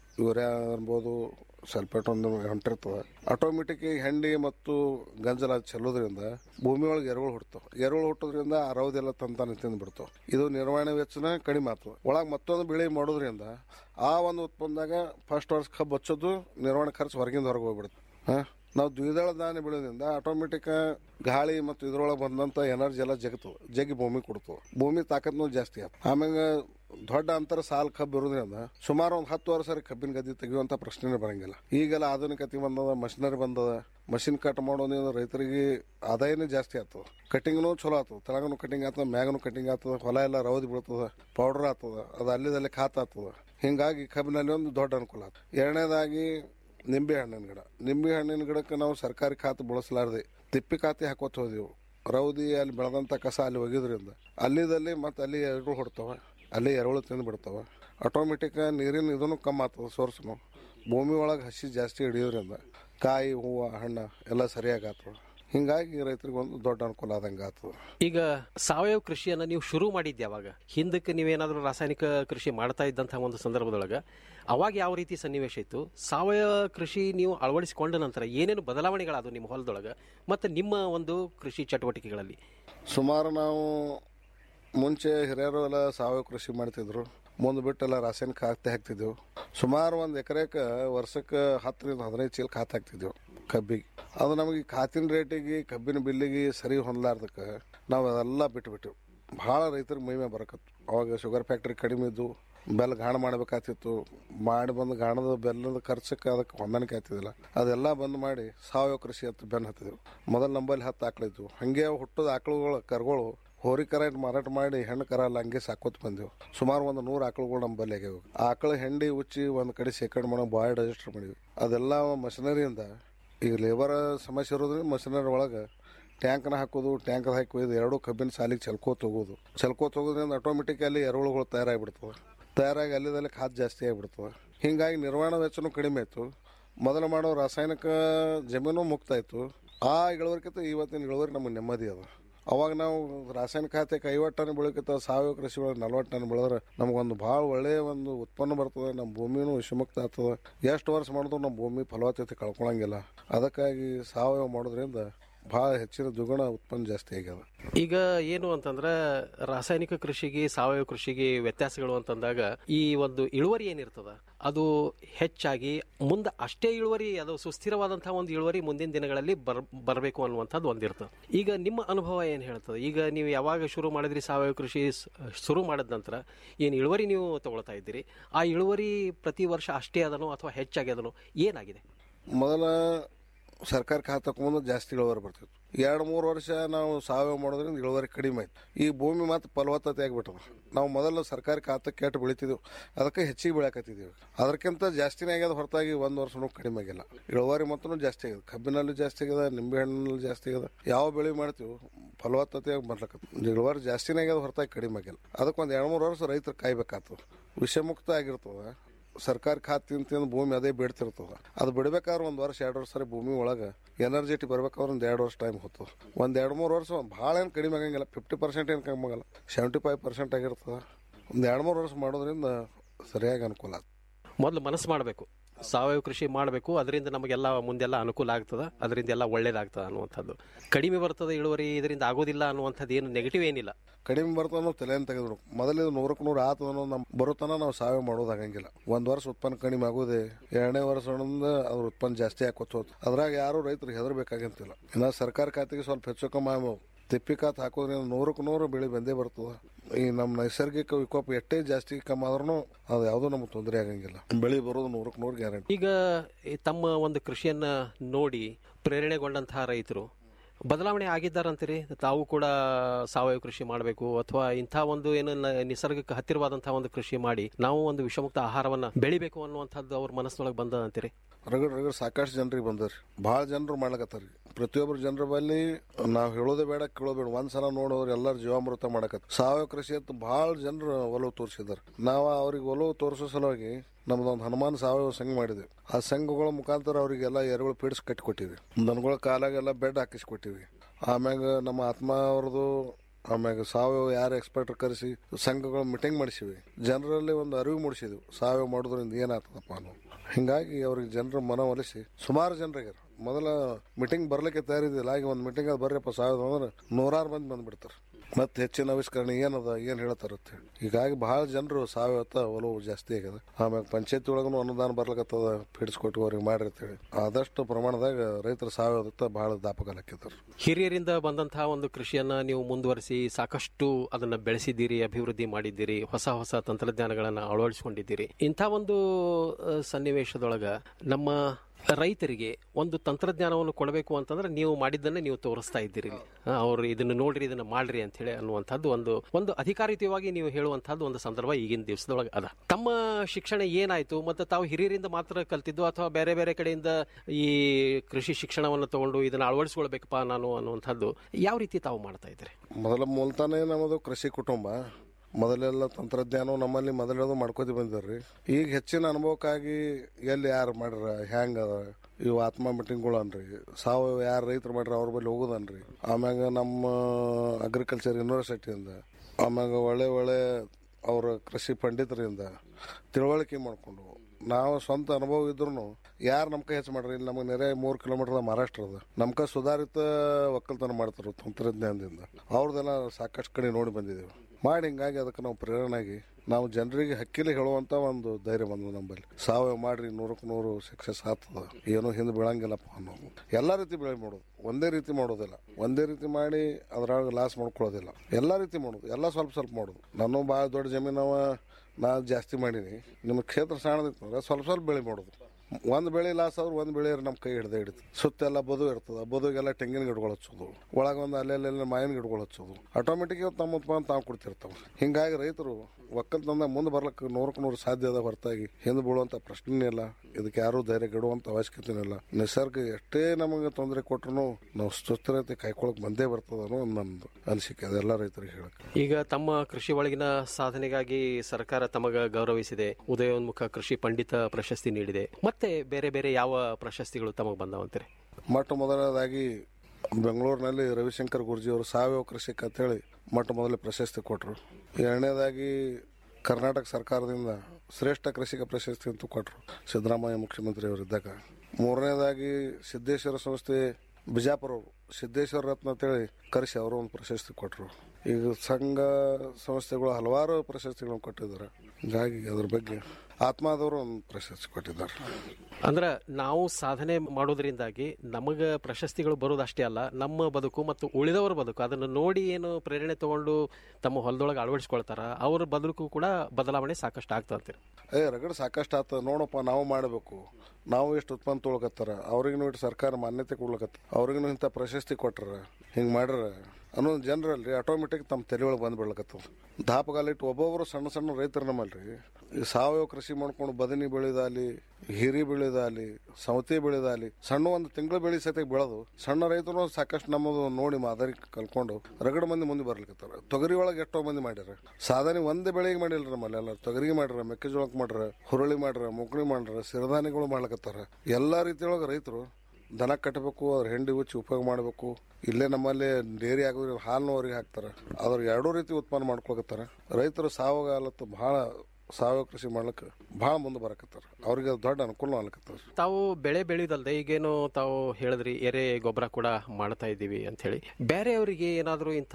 ಯೂರಿಯಾ ಅನ್ಬೋದು ಸಲ್ಫೇಟ್ ಒಂದು ಹೊಂಟಿರ್ತದೆ ಆಟೋಮೆಟಿಕ್ ಹೆಂಡಿ ಮತ್ತು ಗಂಜಲ ಚೆಲ್ಲೋದ್ರಿಂದ ಭೂಮಿ ಒಳಗೆ ಎರೆಹುಳು ಹುಡ್ತಾವ ಎರೆಹುಳು ಹುಟ್ಟೋದ್ರಿಂದ ಆ ರೌದೆಲ್ಲ ತಂತಾನೆ ತಿಂದು ಬಿಡ್ತಾವ ಇದು ನಿರ್ವಹಣೆ ವೆಚ್ಚನ ಕಡಿಮೆ ಆಗ್ತದೆ ಒಳಗೆ ಮತ್ತೊಂದು ಬೆಳೆ ಮಾಡೋದ್ರಿಂದ ಆ ಒಂದು ಉತ್ಪನ್ನದಾಗ ಫಸ್ಟ್ ವರ್ಷ ಕಬ್ಬು ಹಚ್ಚೋದು ನಿರ್ವಹಣೆ ಖರ್ಚು ಹೊರಗಿಂದ ಹೊರಗೆ ಹೋಗ್ಬಿಡುತ್ತೆ ಹಾಂ ನಾವು ದ್ವಿದಳ ಧಾನ್ಯ ಬೆಳೆಯೋದ್ರಿಂದ ಆಟೋಮೆಟಿಕ್ ಗಾಳಿ ಮತ್ತು ಇದ್ರೊಳಗೆ ಬಂದಂತ ಎನರ್ಜಿ ಎಲ್ಲ ಜಗತ್ತು ಜಗ್ಗಿ ಭೂಮಿ ಕೊಡ್ತವೆ ಭೂಮಿ ತಾಕತ್ನೂ ಜಾಸ್ತಿ ಆಯ್ತು ಆಮ್ಯಾಗ ದೊಡ್ಡ ಅಂತರ ಸಾಲ್ ಕಬ್ಬು ಇರೋದ್ರಿಂದ ಸುಮಾರು ಒಂದು ಹತ್ತು ವರ್ಷ ಕಬ್ಬಿನ ಗದ್ದೆ ತೆಗೆಯುವಂತ ಪ್ರಶ್ನೆ ಬರಂಗಿಲ್ಲ ಈಗೆಲ್ಲ ಆಧುನಿಕತೆ ಬಂದದ ಮಷಿನರಿ ಬಂದದ ಮಷಿನ್ ಕಟ್ ಮಾಡೋದ್ರಿಂದ ರೈತರಿಗೆ ಆದಾಯನೇ ಜಾಸ್ತಿ ಆಗ್ತದ ಕಟಿಂಗ್ನು ಚಲೋ ಆಗ್ತದ ತೆಳಗನು ಕಟಿಂಗ್ ಆಗ್ತದ ಮ್ಯಾಗನು ಕಟಿಂಗ್ ಆಗ್ತದ ಹೊಲ ಎಲ್ಲ ರೌದಿ ಬೀಳ್ತದ ಪೌಡರ್ ಆಗ್ತದ ಅದು ಅಲ್ಲಿದಲ್ಲಿ ಖಾತ ಆಗ್ತದ ಹಿಂಗಾಗಿ ಕಬ್ಬಿನಲ್ಲಿ ಒಂದು ದೊಡ್ಡ ಅನುಕೂಲ ಆಗ್ತದೆ ಎರಡನೇದಾಗಿ ನಿಂಬೆ ಹಣ್ಣಿನ ಗಿಡ ನಿಂಬೆ ಹಣ್ಣಿನ ಗಿಡಕ್ಕೆ ನಾವು ಸರ್ಕಾರಿ ಖಾತೆ ಬಳಸಲಾರ್ದೆ ತಿಪ್ಪಿ ಖಾತೆ ಹಾಕೋತ ಹೋದೆವು ರೌದಿ ಅಲ್ಲಿ ಬೆಳೆದಂಥ ಕಸ ಅಲ್ಲಿ ಒಗಿದ್ರಿಂದ ಅಲ್ಲಿದಲ್ಲಿ ಮತ್ತೆ ಅಲ್ಲಿ ಎರೆಹುಳು ಹೊಡ್ತಾವ ಅಲ್ಲಿ ಎರೆಹುಳು ತಿಂದು ಬಿಡ್ತಾವ ಆಟೋಮೆಟಿಕ್ ನೀರಿನ ಇದನ್ನು ಕಮ್ಮಿ ಆಗ್ತದೆ ಸೋರ್ಸ್ನು ಭೂಮಿ ಒಳಗೆ ಹಸಿ ಜಾಸ್ತಿ ಹಿಡಿಯೋದ್ರಿಂದ ಕಾಯಿ ಹೂವು ಹಣ್ಣು ಎಲ್ಲ ಸರಿಯಾಗಿ ಆಗ್ತದೆ ಹಿಂಗಾಗಿ ರೈತರಿಗೆ ಒಂದು ದೊಡ್ಡ ಅನುಕೂಲ ಆದಂಗೆ ಆಗ್ತದೆ ಈಗ ಸಾವಯವ ಕೃಷಿಯನ್ನ ನೀವು ಶುರು ಮಾಡಿದ್ದೆ ಅವಾಗ ಹಿಂದಕ್ಕೆ ನೀವೇನಾದರೂ ರಾಸಾಯನಿಕ ಕೃಷಿ ಮಾಡ್ತಾ ಇದ್ದಂತಹ ಒಂದು ಸಂದರ್ಭದೊಳಗೆ ಅವಾಗ ಯಾವ ರೀತಿ ಸನ್ನಿವೇಶ ಇತ್ತು ಸಾವಯವ ಕೃಷಿ ನೀವು ಅಳವಡಿಸಿಕೊಂಡ ನಂತರ ಏನೇನು ಬದಲಾವಣೆಗಳಾದವು ನಿಮ್ಮ ಹೊಲದೊಳಗೆ ಮತ್ತು ನಿಮ್ಮ ಒಂದು ಕೃಷಿ ಚಟುವಟಿಕೆಗಳಲ್ಲಿ ಸುಮಾರು ನಾವು ಮುಂಚೆ ಹಿರಿಯರು ಎಲ್ಲ ಸಾವಯವ ಕೃಷಿ ಮಾಡ್ತಿದ್ರು ಮುಂದೆ ಬಿಟ್ಟೆಲ್ಲ ರಾಸಾಯನಿಕ ಖಾತೆ ಹಾಕ್ತಿದ್ದೆವು ಸುಮಾರು ಒಂದು ಎಕರೆಗೆ ವರ್ಷಕ್ಕೆ ಹತ್ತರಿಂದ ಹದಿನೈದು ಚೀಲ ಖಾತೆ ಹಾಕ್ತಿದ್ದೆವು ಕಬ್ಬಿಗೆ ಅದು ನಮಗೆ ಖಾತಿನ ರೇಟಿಗೆ ಕಬ್ಬಿನ ಬಿಲ್ಲಿಗೆ ಸರಿ ಹೊಂದಲಾರ್ದಕ್ಕೆ ನಾವು ಅದೆಲ್ಲ ಬಿಟ್ಬಿಟ್ಟೆವು ಭಾಳ ರೈತರಿಗೆ ಮೈಮೆ ಬರಕತ್ತು ಅವಾಗ ಶುಗರ್ ಫ್ಯಾಕ್ಟ್ರಿ ಕಡಿಮೆ ಇದ್ದು ಬೆಲ್ಲ ಗಾಣ ಮಾಡಬೇಕಾಗ್ತಿತ್ತು ಮಾಡಿ ಬಂದು ಗಾಣದ ಬೆಲ್ಲದ ಖರ್ಚಕ್ಕೆ ಅದಕ್ಕೆ ಹೊಂದಾಣಿಕೆ ಆಗ್ತಿದ್ದಿಲ್ಲ ಅದೆಲ್ಲ ಬಂದ್ ಮಾಡಿ ಸಾವಯವ ಕೃಷಿ ಅಂತ ಬೆನ್ನು ಹತ್ತಿದೆವು ಮೊದಲು ನಂಬಲ್ಲಿ ಹತ್ತು ಆಕಳಿದ್ವು ಹಂಗೆ ಹುಟ್ಟದ ಆಕಳುಗಳು ಕರುಗಳು ಹೋರಿ ಕರ ಇಟ್ಟು ಮಾರಾಟ ಮಾಡಿ ಹೆಣ್ಣು ಕರ ಎಲ್ಲ ಹಂಗೆ ಸಾಕೋತ್ ಬಂದೆವು ಸುಮಾರು ಒಂದು ನೂರು ಆಕಳುಗಳು ನಮ್ಮಲ್ಲಿ ಆಗ್ಯಾವ ಆಕಳ ಹೆಂಡಿ ಉಚ್ಚಿ ಒಂದು ಕಡೆ ಶೇಖರಣೆ ಮಾಡೋ ಬಾಯ್ ರಿಜಿಸ್ಟರ್ ಮಾಡಿವಿ ಅದೆಲ್ಲ ಮಷಿನರಿಯಿಂದ ಈಗ ಲೇಬರ್ ಸಮಸ್ಯೆ ಇರೋದ್ರಿಂದ ಮಷಿನರಿ ಒಳಗೆ ಟ್ಯಾಂಕ್ನ ಹಾಕೋದು ಟ್ಯಾಂಕ್ ಹಾಕಿ ಒಯ್ದು ಎರಡು ಕಬ್ಬಿನ ಸಾಲಿಗೆ ಚಲ್ಕೋತ ಹೋಗೋದು ಚಲ್ಕೋತ ಹೋಗೋದ್ರಿಂದ ಆಟೋಮೆಟಿಕ್ ಅಲ್ಲಿ ಎರೆಹುಳುಗಳು ತಯಾರಾಗಿಬಿಡ್ತವೆ ತಯಾರಾಗಿ ಅಲ್ಲಿದಲ್ಲಿ ಖಾದ್ ಜಾಸ್ತಿ ಆಗಿಬಿಡ್ತವೆ ಹಿಂಗಾಗಿ ನಿರ್ವಹಣಾ ವೆಚ್ಚನೂ ಕಡಿಮೆ ಆಯಿತು ಮೊದಲು ಮಾಡೋ ರಾಸಾಯನಿಕ ಜಮೀನು ಮುಕ್ತ ಆಯಿತು ಆ ಇಳುವರಿಕಿಂತ ಇವತ್ತಿನ ಇಳುವರಿ ನಮಗೆ ನೆಮ್ಮದಿ ಅದ ಅವಾಗ ನಾವು ರಾಸಾಯನಿಕ ಖಾತೆಗೆ ಐವತ್ತು ಟನ್ ಬೆಳಕಿತ್ತ ಸಾವಯವ ಕೃಷಿ ಒಳಗೆ ನಲ್ವತ್ತು ಟನ್ ಬೆಳೆದ್ರೆ ನಮಗೊಂದು ಭಾಳ ಒಳ್ಳೆಯ ಒಂದು ಉತ್ಪನ್ನ ಬರ್ತದೆ ನಮ್ಮ ಭೂಮಿನೂ ವಿಷಮುಕ್ತ ಆಗ್ತದೆ ಎಷ್ಟು ವರ್ಷ ಮಾಡಿದ್ರು ನಮ್ಮ ಭೂಮಿ ಫಲವತ್ತತೆ ಕಳ್ಕೊಳಂಗಿಲ್ಲ ಅದಕ್ಕಾಗಿ ಸಾವಯವ ಮಾಡೋದ್ರಿಂದ ಭಾಳ ಹೆಚ್ಚಿನ ದ್ವಿಗುಣ ಉತ್ಪನ್ನ ಜಾಸ್ತಿ ಆಗ್ಯದ ಈಗ ಏನು ಅಂತಂದ್ರೆ ರಾಸಾಯನಿಕ ಕೃಷಿಗೆ ಸಾವಯವ ಕೃಷಿಗೆ ವ್ಯತ್ಯಾಸಗಳು ಅಂತಂದಾಗ ಈ ಒಂದು ಇಳುವರಿ ಏನಿರ್ತದ ಅದು ಹೆಚ್ಚಾಗಿ ಮುಂದೆ ಅಷ್ಟೇ ಇಳುವರಿ ಅದು ಸುಸ್ಥಿರವಾದಂತಹ ಒಂದು ಇಳುವರಿ ಮುಂದಿನ ದಿನಗಳಲ್ಲಿ ಬರ್ ಬರಬೇಕು ಅನ್ನುವಂಥದ್ದು ಒಂದಿರ್ತದೆ ಈಗ ನಿಮ್ಮ ಅನುಭವ ಏನು ಹೇಳ್ತದೆ ಈಗ ನೀವು ಯಾವಾಗ ಶುರು ಮಾಡಿದ್ರಿ ಸಾವಯವ ಕೃಷಿ ಸ್- ಶುರು ಮಾಡಿದ ನಂತರ ಏನು ಇಳುವರಿ ನೀವು ತಗೊಳ್ತಾ ಇದ್ದೀರಿ ಆ ಇಳುವರಿ ಪ್ರತಿ ವರ್ಷ ಅಷ್ಟೇ ಅದನೋ ಅಥವಾ ಹೆಚ್ಚಾಗಿ ಅದನೋ ಏನಾಗಿದೆ ಮೊದಲ ಸರ್ಕಾರ ಖಾತೆ ಮುಂದೆ ಜಾಸ್ತಿ ಇಳುವರಿ ಬರ್ತಿತ್ತು ಎರಡು ಮೂರು ವರ್ಷ ನಾವು ಸಾವಯವ ಮಾಡೋದ್ರಿಂದ ಇಳುವರಿ ಕಡಿಮೆ ಆಯ್ತು ಈ ಭೂಮಿ ಮತ್ತೆ ಫಲವತ್ತತೆ ಆಗಿಬಿಟ್ಟದ ನಾವು ಮೊದಲು ಸರ್ಕಾರಿ ಖಾತೆ ಕೆಟ್ಟು ಬೆಳಿತಿದ್ವು ಅದಕ್ಕೆ ಹೆಚ್ಚಿಗೆ ಬೆಳೆಯಕತ್ತಿದ್ದೀವಿ ಅದಕ್ಕಿಂತ ಜಾಸ್ತಿನೇ ಆಗ್ಯದ ಹೊರತಾಗಿ ಒಂದು ವರ್ಷನೂ ಕಡಿಮೆ ಆಗಿಲ್ಲ ಇಳುವರಿ ಮತ್ತೂ ಜಾಸ್ತಿ ಆಗ್ಯದ ಕಬ್ಬಿನಲ್ಲಿ ಜಾಸ್ತಿ ಆಗ್ಯದ ನಿಂಬೆ ಹಣ್ಣಿನಲ್ಲಿ ಜಾಸ್ತಿ ಆಗ್ಯದ ಯಾವ ಬೆಳೆ ಮಾಡ್ತೀವಿ ಫಲವತ್ತತೆ ಬರ್ಲಕತ್ತ ಇಳುವರಿ ಜಾಸ್ತಿನೇ ಆಗ್ಯದ ಹೊರತಾಗಿ ಕಡಿಮೆ ಆಗಿಲ್ಲ ಅದಕ್ಕೆ ಒಂದು ಎರಡು ಮೂರು ವರ್ಷ ರೈತರು ಕಾಯ್ಬೇಕಾಗ್ತದೆ ವಿಷಮುಕ್ತ ಆಗಿರ್ತದ ಸರ್ಕಾರಿ ಖಾತೆ ತಿಂದು ತಿಂದು ಭೂಮಿ ಅದೇ ಬಿಡ್ತಿರ್ತದ ಅದು ಬಿಡ್ಬೇಕಾದ್ರೆ ಒಂದು ವರ್ಷ ಎರಡು ವರ್ಷ ಸರಿ ಭೂಮಿ ಒಳಗೆ ಎನರ್ಜೆಟಿ ಬರ್ಬೇಕಾದ್ರೆ ಒಂದು ಎರಡು ವರ್ಷ ಟೈಮ್ ಹೋಗ್ತದೆ ಒಂದು ಎರಡು ಮೂರು ವರ್ಷ ಭಾಳ ಏನು ಕಡಿಮೆ ಆಗಂಗಿಲ್ಲ ಫಿಫ್ಟಿ ಪರ್ಸೆಂಟ್ ಏನು ಕಮ್ಮಿ ಆಗಲ್ಲ ಸೆವೆಂಟಿ ಫೈವ್ ಪರ್ಸೆಂಟ್ ಆಗಿರ್ತದೆ ಒಂದು ಎರಡು ಮೂರು ವರ್ಷ ಮಾಡೋದ್ರಿಂದ ಸರಿಯಾಗಿ ಅನುಕೂಲ ಆಗ್ತದೆ ಮೊದಲು ಮನಸ್ಸು ಮಾಡಬೇಕು ಸಾವಯವ ಕೃಷಿ ಮಾಡಬೇಕು ಅದರಿಂದ ನಮಗೆಲ್ಲ ಮುಂದೆಲ್ಲ ಅನುಕೂಲ ಆಗ್ತದೆ ಅದರಿಂದ ಎಲ್ಲ ಒಳ್ಳೇದಾಗ್ತದೆ ಅನ್ನುವಂಥದ್ದು ಕಡಿಮೆ ಬರ್ತದೆ ಇಳುವರಿ ಇದರಿಂದ ಆಗೋದಿಲ್ಲ ಅನ್ನುವಂಥದ್ದು ಏನು ನೆಗೆಟಿವ್ ಏನಿಲ್ಲ ಕಡಿಮೆ ಬರ್ತದೆ ನಾವು ತಲೆಯನ್ನು ತೆಗೆದ್ರು ಮೊದಲು ಇದು ನೂರಕ್ಕೆ ನೂರು ಆತದ ನಮ್ಮ ಬರುತ್ತಾನ ನಾವು ಸಾವಯವ ಮಾಡೋದು ಆಗಂಗಿಲ್ಲ ಒಂದು ವರ್ಷ ಉತ್ಪನ್ನ ಕಡಿಮೆ ಆಗೋದೆ ಎರಡನೇ ವರ್ಷದಿಂದ ಅದ್ರ ಉತ್ಪನ್ನ ಜಾಸ್ತಿ ಹಾಕೋತ ಹೋದ್ ಅದ್ರಾಗ ಯಾರು ರೈತರು ಹೆದರ್ಬೇಕಾಗಂತಿಲ್ಲ ಇನ್ನು ಸರ್ಕಾರ ಖಾತೆಗೆ ಸ್ವಲ್ಪ ಹೆಚ್ಚು ಕಮ್ಮಿ ಆಗ್ಯಾವ. ತಿಪ್ಪಿ ಖಾತೆ ಹಾಕೋದ್ರಿಂದ ನೂರಕ್ಕೆ ನೂರು ಬೆಳೆ ಬಂದೇ ಬರ್ತದೆ ಈ ನಮ್ಮ ನೈಸರ್ಗಿಕ ವಿಕೋಪ ಎಷ್ಟೇ ಜಾಸ್ತಿ ಕಮ್ಮಿ ಆದ್ರೂ ಅದು ಯಾವುದೂ ನಮ್ಗೆ ತೊಂದರೆ ಆಗಂಗಿಲ್ಲ ಬೆಳೆ ಬರೋದು ನೂರಕ್ಕೆ ನೂರು ಗ್ಯಾರಂಟಿ ಈಗ ಈ ತಮ್ಮ ಒಂದು ಕೃಷಿಯನ್ನ ನೋಡಿ ಪ್ರೇರಣೆಗೊಂಡಂತಹ ರೈತರು ಬದಲಾವಣೆ ಆಗಿದ್ದಾರಂತೀರಿ ತಾವು ಕೂಡ ಸಾವಯವ ಕೃಷಿ ಮಾಡಬೇಕು ಅಥವಾ ಇಂಥ ಒಂದು ಏನು ನ- ನಿಸರ್ಗಕ್ಕೆ ಹತ್ತಿರವಾದಂತಹ ಒಂದು ಕೃಷಿ ಮಾಡಿ ನಾವು ಒಂದು ವಿಷಮುಕ್ತ ಆಹಾರವನ್ನ ಬೆಳಿಬೇಕು ಅನ್ನುವಂಥದ್ದು ಅವ್ರ ಮನಸ್ಸೊಳಗೆ ಬಂದ ಅಂತೀರಿ ರಗಡ್ ರಗಡ್ ಸಾಕಷ್ಟು ಜನರಿಗೆ ಬಂದರಿ ಭಾಳ ಜನರು ಮಾಡ್ಲಕತ್ತಾರ ಪ್ರತಿಯೊಬ್ಬರು ಜನರ ಬಲ್ಲಿ ನಾವು ಹೇಳೋದೇ ಬೇಡ ಕೇಳೋಬೇಡ ಒಂದ್ಸಲ ನೋಡೋರು ಎಲ್ಲರೂ ಜೀವಾಮೃತ ಮಾಡಕತ್ತ ಸಾವಯವ ಕೃಷಿ ಅಂತ ಭಾಳ ಜನರು ಒಲವು ತೋರಿಸಿದಾರೆ ನಾವು ಅವ್ರಿಗೆ ಒಲವು ತೋರಿಸೋ ಸಲುವಾಗಿ ನಮ್ದೊಂದು ಹನುಮಾನ್ ಸಾವಯವ ಸಂಘ ಮಾಡಿದ್ವಿ ಆ ಸಂಘಗಳ ಮುಖಾಂತರ ಅವರಿಗೆಲ್ಲ ಎರೆಗಳು ಪೀಡಿಸಿ ಕಟ್ಟಿಕೊಟ್ಟಿವಿ ದನಗಳ ಕಾಲಾಗೆಲ್ಲ ಬೆಡ್ ಹಾಕಿಸ್ಕೊಟ್ಟಿವಿ ಆಮ್ಯಾಗ ನಮ್ಮ ಆತ್ಮ ಅವ್ರದ್ದು ಆಮ್ಯಾಗ ಸಾವಯವ ಯಾರು ಎಕ್ಸ್ಪರ್ಟ್ ಕರೆಸಿ ಸಂಘಗಳ ಮೀಟಿಂಗ್ ಮಾಡಿಸಿವಿ ಜನರಲ್ಲಿ ಒಂದು ಅರಿವು ಮೂಡಿಸಿದ್ವಿ ಸಾವಯವ ಮಾಡೋದ್ರಿಂದ ಏನಾಗ್ತದಪ್ಪ ಅನ್ನೋ ಹಿಂಗಾಗಿ ಅವ್ರಿಗೆ ಜನರ ಮನವೊಲಿಸಿ ಸುಮಾರು ಜನರಿಗೆ ಮೊದಲ ಮೀಟಿಂಗ್ ಬರ್ಲಿಕ್ಕೆ ತಯಾರಿದಿಲ್ಲ ಈಗ ಒಂದು ಮೀಟಿಂಗ್ ಅದು ಬರ್ರಿಪ್ಪ ಸಾವಿರದ ಅಂದ್ರೆ ನೂರಾರು ಮಂದಿ ಬಂದ್ಬಿಡ್ತಾರೆ ಮತ್ತೆ ಹೆಚ್ಚಿನ ಆವಿಷ್ಕರಣ ಏನದ ಏನ್ ಹೇಳ್ತಾರ ಅಂತ ಹೇಳಿ ಹೀಗಾಗಿ ಬಹಳ ಜನರು ಸಾವಯವತ್ತ ಒಲವು ಜಾಸ್ತಿ ಆಗ್ಯದ ಆಮ್ಯಾಗ ಪಂಚಾಯತಿ ಒಳಗೂ ಅನುದಾನ ಬರ್ಲಕತ್ತದ ಫಿಡ್ಸ್ಕೊಟ್ಟು ಅವ್ರಿಗೆ ಮಾಡ್ರಿ ಅಂತ ಹೇಳಿ ಆದಷ್ಟು ಪ್ರಮಾಣದಾಗ ರೈತರು ಸಾವಯವದತ್ತ ಬಹಳ ದಾಪಕಾಲಕ್ಕಿದ್ದಾರೆ ಹಿರಿಯರಿಂದ ಬಂದಂತಹ ಒಂದು ಕೃಷಿಯನ್ನ ನೀವು ಮುಂದುವರಿಸಿ ಸಾಕಷ್ಟು ಅದನ್ನ ಬೆಳೆಸಿದ್ದೀರಿ ಅಭಿವೃದ್ಧಿ ಮಾಡಿದ್ದೀರಿ ಹೊಸ ಹೊಸ ತಂತ್ರಜ್ಞಾನಗಳನ್ನ ಅಳವಡಿಸಿಕೊಂಡಿದ್ದೀರಿ ಇಂಥ ಒಂದು ಆ, ಸನ್ನಿವೇಶದೊಳಗ ನಮ್ಮ ರೈತರಿಗೆ ಒಂದು ತಂತ್ರಜ್ಞಾನವನ್ನು ಕೊಡಬೇಕು ಅಂತಂದ್ರೆ ನೀವು ಮಾಡಿದ್ದನ್ನೇ ನೀವು ತೋರಿಸ್ತಾ ಇದ್ದೀರಿ ಇಲ್ಲಿ. ಆ, ಅವ್ರು ಇದನ್ನ ನೋಡ್ರಿ ಇದನ್ನ ಮಾಡ್ರಿ ಅಂತ ಹೇಳಿ ಅನ್ನುವಂಥದ್ದು ಒಂದು ಒಂದು ಅಧಿಕಾರಿತವಾಗಿ ನೀವು ಹೇಳುವಂತಹದ್ದು ಒಂದು ಸಂದರ್ಭ ಈಗಿನ ದಿವಸದೊಳಗೆ ಅದ ತಮ್ಮ ಶಿಕ್ಷಣ ಏನಾಯ್ತು ಮತ್ತೆ ತಾವು ಹಿರಿಯರಿಂದ ಮಾತ್ರ ಕಲ್ತಿದ್ದು ಅಥವಾ ಬೇರೆ ಬೇರೆ ಕಡೆಯಿಂದ ಈ ಕೃಷಿ ಶಿಕ್ಷಣವನ್ನು ತಗೊಂಡು ಇದನ್ನ ಅಳವಡಿಸ್ಕೊಳ್ಬೇಕಪ್ಪ ನಾನು ಅನ್ನುವಂಥದ್ದು ಯಾವ ರೀತಿ ತಾವು ಮಾಡ್ತಾ ಇದ್ದೀರಿ ಮೊದಲ ಮೂಲತಾನೇ ನಮ್ಮದು ಕೃಷಿ ಕುಟುಂಬ ಮೊದಲೆಲ್ಲ ತಂತ್ರಜ್ಞಾನ ನಮ್ಮಲ್ಲಿ ಮೊದಲೆಲ್ಲ ಮಾಡ್ಕೋತಿ ಬಂದಿದ್ರಿ ಈಗ ಹೆಚ್ಚಿನ ಅನುಭವಕ್ಕಾಗಿ ಎಲ್ಲಿ ಯಾರು ಮಾಡ್ರ ಹ್ಯಾಂಗ ಇವು ಆತ್ಮ ಮೀಟಿಂಗ್ಗಳು ಅನ್ರಿ ಸಾವಯವ ಯಾರು ರೈತರು ಮಾಡ್ರ ಅವ್ರ ಬಳಿ ಹೋಗೋದನ್ರಿ ಆಮ್ಯಾಗ ನಮ್ಮ ಅಗ್ರಿಕಲ್ಚರ್ ಯೂನಿವರ್ಸಿಟಿಯಿಂದ ಆಮ್ಯಾಗ ಒಳ್ಳೆ ಒಳ್ಳೆ ಅವರ ಕೃಷಿ ಪಂಡಿತರಿಂದ ತಿಳುವಳಿಕೆ ಮಾಡಿಕೊಂಡು ನಾವು ಸ್ವಂತ ಅನುಭವ ಇದ್ರು ಯಾರು ನಮ್ಮ ಕೈ ಹೆಚ್ಚು ಮಾಡ್ರಿ ಇಲ್ಲಿ ನಮಗೆ ನೆರೆ ಮೂರು ಕಿಲೋಮೀಟರ್ ಮಹಾರಾಷ್ಟ್ರ ಅದ ನಮ್ಮ ಕೈ ಸುಧಾರಿತ ಒಕ್ಕಲ್ತನ ಮಾಡ್ತಾರೆ ತಂತ್ರಜ್ಞಾನದಿಂದ ಅವ್ರದ್ದೆಲ್ಲ ಸಾಕಷ್ಟು ಕಡೆ ನೋಡಿ ಬಂದಿದ್ದೇವೆ ಮಾಡಿ ಹಿಂಗಾಗಿ ಅದಕ್ಕೆ ನಾವು ಪ್ರೇರಣೆಯಾಗಿ ನಾವು ಜನರಿಗೆ ಹಕ್ಕಿಲಿ ಹೇಳುವಂತ ಒಂದು ಧೈರ್ಯ ಬಂದ ನಮ್ಮಲ್ಲಿ ಸಾವಯವ ಮಾಡ್ರಿ ನೂರಕ್ಕೆ ನೂರು ಸಕ್ಸಸ್ ಆಗ್ತದ ಏನೂ ಹಿಂದೆ ಬೀಳಂಗಿಲ್ಲಪ್ಪ ಅನ್ನೋದು ಎಲ್ಲ ರೀತಿ ಬೆಳೆ ಮಾಡೋದು ಒಂದೇ ರೀತಿ ಮಾಡೋದಿಲ್ಲ ಒಂದೇ ರೀತಿ ಮಾಡಿ ಅದ್ರೊಳಗೆ ಲಾಸ್ ಮಾಡ್ಕೊಳ್ಳೋದಿಲ್ಲ ಎಲ್ಲ ರೀತಿ ಮಾಡೋದು ಎಲ್ಲ ಸ್ವಲ್ಪ ಸ್ವಲ್ಪ ಮಾಡೋದು ನಾನು ಭಾಳ ದೊಡ್ಡ ಜಮೀನವ ನಾ ಜಾಸ್ತಿ ಮಾಡೀನಿ ನಿಮ್ಮ ಕ್ಷೇತ್ರ ಸಣ್ಣದಿತ್ತು ಅಂದ್ರೆ ಸ್ವಲ್ಪ ಸ್ವಲ್ಪ ಬೆಳೆ ಮಾಡೋದು ಒಂದು ಬೆಳೆ ಲಾಸ್ ಆದ್ರೆ ಒಂದು ಬೆಳೆ ನಮ್ಮ ಕೈ ಹಿಡ್ದೆ ಹಿಡಿತು ಸುತ್ತೆಲ್ಲ ಬದು ಇರ್ತದೆ ಬದುಗೆಲ್ಲ ತೆಂಗಿನ ಗಿಡಗಳು ಹಚ್ಚೋದು ಒಳಗೆ ಒಂದು ಅಲ್ಲೆಲ್ಲ ಮಾವಿನ ಗಿಡಗಳು ಹಚ್ಚೋದು ಆಟೋಮೆಟಿಕ್ ತಮ್ಮ ಉತ್ಪನ್ನ ತಾವು ಕೊಡ್ತಿರ್ತಾವೆ ಹಿಂಗಾಗಿ ರೈತರು ಒಕ್ಕಲ್ತನದ ಮುಂದೆ ಬರ್ಲಿಕ್ಕೆ ನೂರಕ್ಕೆ ನೂರು ಸಾಧ್ಯ ಅದ ಹೊರತಾಗಿ ಹಿಂದೆ ಬೀಳುವಂತ ಪ್ರಶ್ನೆ ಇಲ್ಲ ಇದಕ್ಕೆ ಯಾರು ಧೈರ್ಯ ಗೆಡುವಂತ ಅವಶ್ಯಕತೆ ಇಲ್ಲ ನಿಸರ್ಗ ಎಷ್ಟೇ ನಮಗೆ ತೊಂದರೆ ಕೊಟ್ರು ನಾವು ಸುಸ್ಥಿರತೆ ಕಾಯ್ಕೊಳಕ್ ಬಂದೇ ಬರ್ತದ ಅನ್ನೋ ಒಂದು ನಂದು ಅನಿಸಿಕೆ ಅದೆಲ್ಲ ರೈತರಿಗೆ ಹೇಳಕ್ ಈಗ ತಮ್ಮ ಕೃಷಿ ಒಳಗಿನ ಸಾಧನೆಗಾಗಿ ಸರ್ಕಾರ ತಮಗ ಗೌರವಿಸಿದೆ ಉದಯೋನ್ಮುಖ ಕೃಷಿ ಪಂಡಿತ ಪ್ರಶಸ್ತಿ ನೀಡಿದೆ ಮತ್ತೆ ಬೇರೆ ಬೇರೆ ಯಾವ ಪ್ರಶಸ್ತಿಗಳು ತಮಗೆ ಬಂದವಂತೀರಿ ಮೊಟ್ಟ ಮೊದಲನೇದಾಗಿ ಬೆಂಗಳೂರಿನಲ್ಲಿ ರವಿಶಂಕರ್ ಗುರ್ಜಿ ಅವರು ಸಾವಯವ ಕೃಷಿಕ ಅಂತೇಳಿ ಮೊಟ್ಟ ಮೊದಲೇ ಪ್ರಶಸ್ತಿ ಕೊಟ್ಟರು ಎರಡನೇದಾಗಿ ಕರ್ನಾಟಕ ಸರ್ಕಾರದಿಂದ ಶ್ರೇಷ್ಠ ಕೃಷಿಕ ಪ್ರಶಸ್ತಿ ಅಂತೂ ಕೊಟ್ಟರು ಸಿದ್ದರಾಮಯ್ಯ ಮುಖ್ಯಮಂತ್ರಿ ಅವರಿದ್ದಾಗ ಮೂರನೇದಾಗಿ ಸಿದ್ದೇಶ್ವರ ಸಂಸ್ಥೆ ಬಿಜಾಪುರ ಅವರು ಸಿದ್ದೇಶ್ವರ ರತ್ನ ಅಂತೇಳಿ ಕರೆಸಿ ಅವರು ಒಂದು ಪ್ರಶಸ್ತಿ ಕೊಟ್ಟರು ಈಗ ಸಂಘ ಸಂಸ್ಥೆಗಳು ಹಲವಾರು ಪ್ರಶಸ್ತಿಗಳನ್ನು ಕೊಟ್ಟಿದ್ದಾರೆ ಹೀಗಾಗಿ ಅದ್ರ ಬಗ್ಗೆ ಆತ್ಮಾದವರು ಒಂದು ಪ್ರಶಸ್ತಿ ಕೊಟ್ಟಿದ್ದಾರೆ ಅಂದ್ರ ನಾವು ಸಾಧನೆ ಮಾಡೋದ್ರಿಂದಾಗಿ ನಮಗ ಪ್ರಶಸ್ತಿಗಳು ಬರೋದಷ್ಟೇ ಅಲ್ಲ ನಮ್ಮ ಬದುಕು ಮತ್ತು ಉಳಿದವರ ಬದುಕು ಅದನ್ನು ನೋಡಿ ಏನು ಪ್ರೇರಣೆ ತಗೊಂಡು ತಮ್ಮ ಹೊಲದೊಳಗೆ ಅಳವಡಿಸ್ಕೊಳ್ತಾರ ಅವ್ರ ಬದುಕು ಕೂಡ ಬದಲಾವಣೆ ಸಾಕಷ್ಟು ಆಗ್ತಾ ಅಂತೀರಿ ಏ ರಗಡ್ ಸಾಕಷ್ಟು ಆತ ನೋಡಪ್ಪ ನಾವು ಮಾಡಬೇಕು ನಾವು ಎಷ್ಟು ಉತ್ಪನ್ನ ತೊಗೊಳಕತ್ತಾರ ಅವ್ರಿಗೂ ಇಟ್ಟು ಸರ್ಕಾರ ಮಾನ್ಯತೆ ಕೊಡ್ಲಕತ್ತ ಅವ್ರಿಗೂ ಇಂಥ ಪ್ರಶಸ್ತಿ ಕೊಟ್ರ ಹಿಂಗೆ ಮಾಡ್ರ ಅನ್ನೋ ಜನರಲ್ಲಿ ಆಟೋಮೆಟಿಕ್ ತಮ್ಮ ತಲೆ ಒಳಗೆ ಬಂದ್ಬಿಡ್ಲಕತ್ತದ ದಾಪಗಾಲಿಟ್ಟು ಒಬ್ಬೊಬ್ರು ಸಣ್ಣ ಸಣ್ಣ ರೈತರು ನಮ್ಮಲ್ರಿ ಈ ಸಾವಯವ ಕೃಷಿ ಮಾಡ್ಕೊಂಡು ಬದನಿ ಬೆಳೆದಾಲಿ ಹೀರಿ ಬೆಳೆದಾಲಿ ಸೌತೆ ಬೆಳೆದಾಲಿ ಸಣ್ಣ ಒಂದು ತಿಂಗಳ ಬೆಳೆ ಸತಿಗೆ ಬೆಳೆದು ಸಣ್ಣ ರೈತರು ಸಾಕಷ್ಟು ನಮ್ಮದು ನೋಡಿ ಮಾದರಿ ಕಲ್ಕೊಂಡು ರಗಡ ಮಂದಿ ಮುಂದೆ ಬರ್ಲಿಕತ್ತಾರ ತೊಗರಿ ಒಳಗೆ ಎಷ್ಟೋ ಮಂದಿ ಮಾಡ್ಯಾರ ಸಾಧನೆ ಒಂದೇ ಬೆಳೆಗೆ ಮಾಡಿಲ್ರಿ ನಮ್ಮಲ್ಲಿ ಎಲ್ಲ ತೊಗರಿಗೆ ಮಾಡ್ರ ಮೆಕ್ಕೆಜೋಳಕ್ಕೆ ಮಾಡ್ರ ಹುರುಳಿ ಮಾಡ್ರ ಮುಗುಳಿ ಮಾಡ್ರ ಸಿರಿಧಾನ್ಯಗಳು ಮಾಡ್ಲಕತ್ತಾರ ಎಲ್ಲಾ ರೀತಿಯೊಳಗೆ ರೈತರು ದನ ಕಟ್ಟಬೇಕು ಅದ್ರ ಹೆಂಡಿ ಉಚ್ಚಿ ಉಪಯೋಗ ಮಾಡಬೇಕು ಇಲ್ಲೇ ನಮ್ಮಲ್ಲಿ ಡೇರಿ ಆಗೋದ್ರಿಂದ ಹಾಲ್ನು ಅವ್ರಿಗೆ ಹಾಕ್ತಾರೆ ಅದ್ರ ಎರಡೂ ರೀತಿ ಉತ್ಪನ್ನ ಮಾಡ್ಕೊಳಕತ್ತಾರ ರೈತರು ಸಾವಗಾಲತ್ತು ಬಹಳ ಸಾವಯವ ಕೃಷಿ ಮಾಡ್ಲಿಕ್ಕೆ ಬಹಳ ಮುಂದೆ ಬರಕತ್ತಾರ ಅವ್ರಿಗೆ ಅದು ದೊಡ್ಡ ಅನುಕೂಲ ಆಗ್ಲಕತ್ತಾರ ತಾವು ಬೆಳೆ ಬೆಳೆಯೋದಲ್ದೆ ಈಗೇನು ತಾವು ಹೇಳಿದ್ರಿ ಎರೆ ಗೊಬ್ಬರ ಕೂಡ ಮಾಡ್ತಾ ಇದ್ದೀವಿ ಅಂತ ಹೇಳಿ ಬೇರೆಯವರಿಗೆ ಏನಾದರೂ ಇಂಥ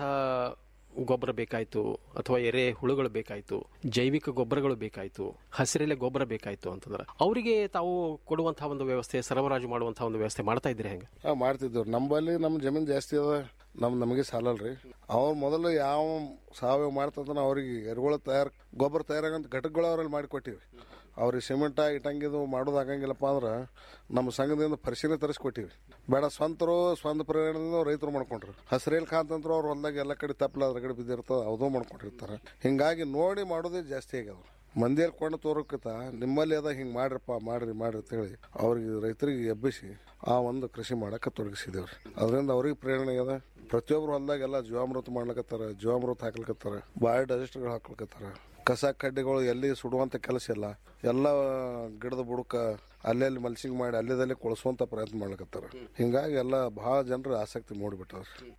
ಗೊಬ್ಬರ ಬೇಕಾಯ್ತು ಅಥವಾ ಎರೆ ಹುಳುಗಳು ಬೇಕಾಯ್ತು ಜೈವಿಕ ಗೊಬ್ಬರಗಳು ಬೇಕಾಯ್ತು ಹಸಿರೆಲೆ ಗೊಬ್ಬರ ಬೇಕಾಯ್ತು ಅಂತಂದ್ರೆ ಅವರಿಗೆ ತಾವು ಕೊಡುವಂತಹ ಒಂದು ವ್ಯವಸ್ಥೆ ಸರಬರಾಜು ಮಾಡುವಂತಹ ಒಂದು ವ್ಯವಸ್ಥೆ ಮಾಡ್ತಾ ಇದ್ರಿ ಹೆಂಗೆ ಹಾ ಮಾಡ್ತಿದ್ದೇವ್ರಿ ನಮ್ಮಲ್ಲಿ ನಮ್ಮ ಜಮೀನು ಜಾಸ್ತಿ ಅದ ನಮ್ ನಮಗೆ ಸಾಲಲ್ರಿ ಅವ್ರು ಮೊದಲು ಯಾವ ಸಾವಯವ ಮಾಡ್ತಂದ್ರೆ ಅವ್ರಿಗೆ ಎರೆಹುಳ ತಯಾರು ಗೊಬ್ಬರ ತಯಾರಾಗಂತ ಘಟಕಗಳು ಅವ್ರಲ್ಲಿ ಮಾಡಿ ಕೊಟ್ಟಿವಿ ಅವ್ರಿಗೆ ಸಿಮೆಂಟ ಇಟ್ಟಂಗಿದು ಮಾಡೋದು ಆಗಂಗಿಲ್ಲಪ್ಪ ಅಂದ್ರೆ ನಮ್ಮ ಸಂಘದಿಂದ ಪರಿಶೀಲನೆ ತರಿಸ್ಕೊಟ್ಟಿವಿ ಬೇಡ ಸ್ವಂತರು ಸ್ವಂತ ಪ್ರೇರಣೆಯಿಂದ ರೈತರು ಮಾಡ್ಕೊಂಡ್ರು ಹಸಿರೇಲ್ ಕಾಂತಂತ್ರ ಅವ್ರ ಹೊಲ್ದಾಗ ಎಲ್ಲ ಕಡೆ ತಪ್ಪಲ ಅದ್ರ ಕಡೆ ಬಿದ್ದಿರ್ತದ ಅದು ಮಾಡ್ಕೊಂಡಿರ್ತಾರೆ ಹಿಂಗಾಗಿ ನೋಡಿ ಮಾಡೋದೇ ಜಾಸ್ತಿ ಆಗ್ಯದ ಮಂದಿಯಲ್ಲಿ ಕೊಂಡು ತೋರಕ್ಕಿಂತ ನಿಮ್ಮಲ್ಲಿ ಅದ ಹಿಂಗೆ ಮಾಡ್ರಪ್ಪ ಮಾಡ್ರಿ ಮಾಡ್ರಿ ಅಂತೇಳಿ ಅವ್ರಿಗೆ ರೈತರಿಗೆ ಎಬ್ಬಿಸಿ ಆ ಒಂದು ಕೃಷಿ ಮಾಡಕ್ಕೆ ತೊಡಗಿಸಿದೇವ್ರಿ ಅದರಿಂದ ಅವ್ರಿಗೆ ಪ್ರೇರಣೆ ಅದ ಪ್ರತಿಯೊಬ್ಬರು ಹೊಲ್ದಾಗೆಲ್ಲ ಜೀವಾಮೃತ ಮಾಡ್ಲಕತ್ತಾರ ಜೀವಾಮೃತ ಹಾಕ್ಲಿಕತ್ತಾರ ಬಾಯ್ ಡೈಜೆಸ್ಟ್ಗಳು ಹಾಕ್ಲಿಕತ್ತಾರ ಕಸ ಕಡ್ಡಿಗಳು ಎಲ್ಲಿ ಸುಡುವಂತ ಕೆಲಸ ಇಲ್ಲ ಎಲ್ಲ ಗಿಡದ ಬುಡಕ ಅಲ್ಲೆಲ್ಲಿ ಮಲ್ಸಿಂಗ್ ಮಾಡಿ ಅಲ್ಲೇದಲ್ಲಿ ಕೊಳಿಸುವಂತ ಪ್ರಯತ್ನ ಮಾಡ್ಲಕತ್ತಾರ ಹಿಂಗಾಗಿ ಎಲ್ಲ ಬಹಳ ಜನರು ಆಸಕ್ತಿ ಮೂಡಿಬಿಟ್ಟಾರ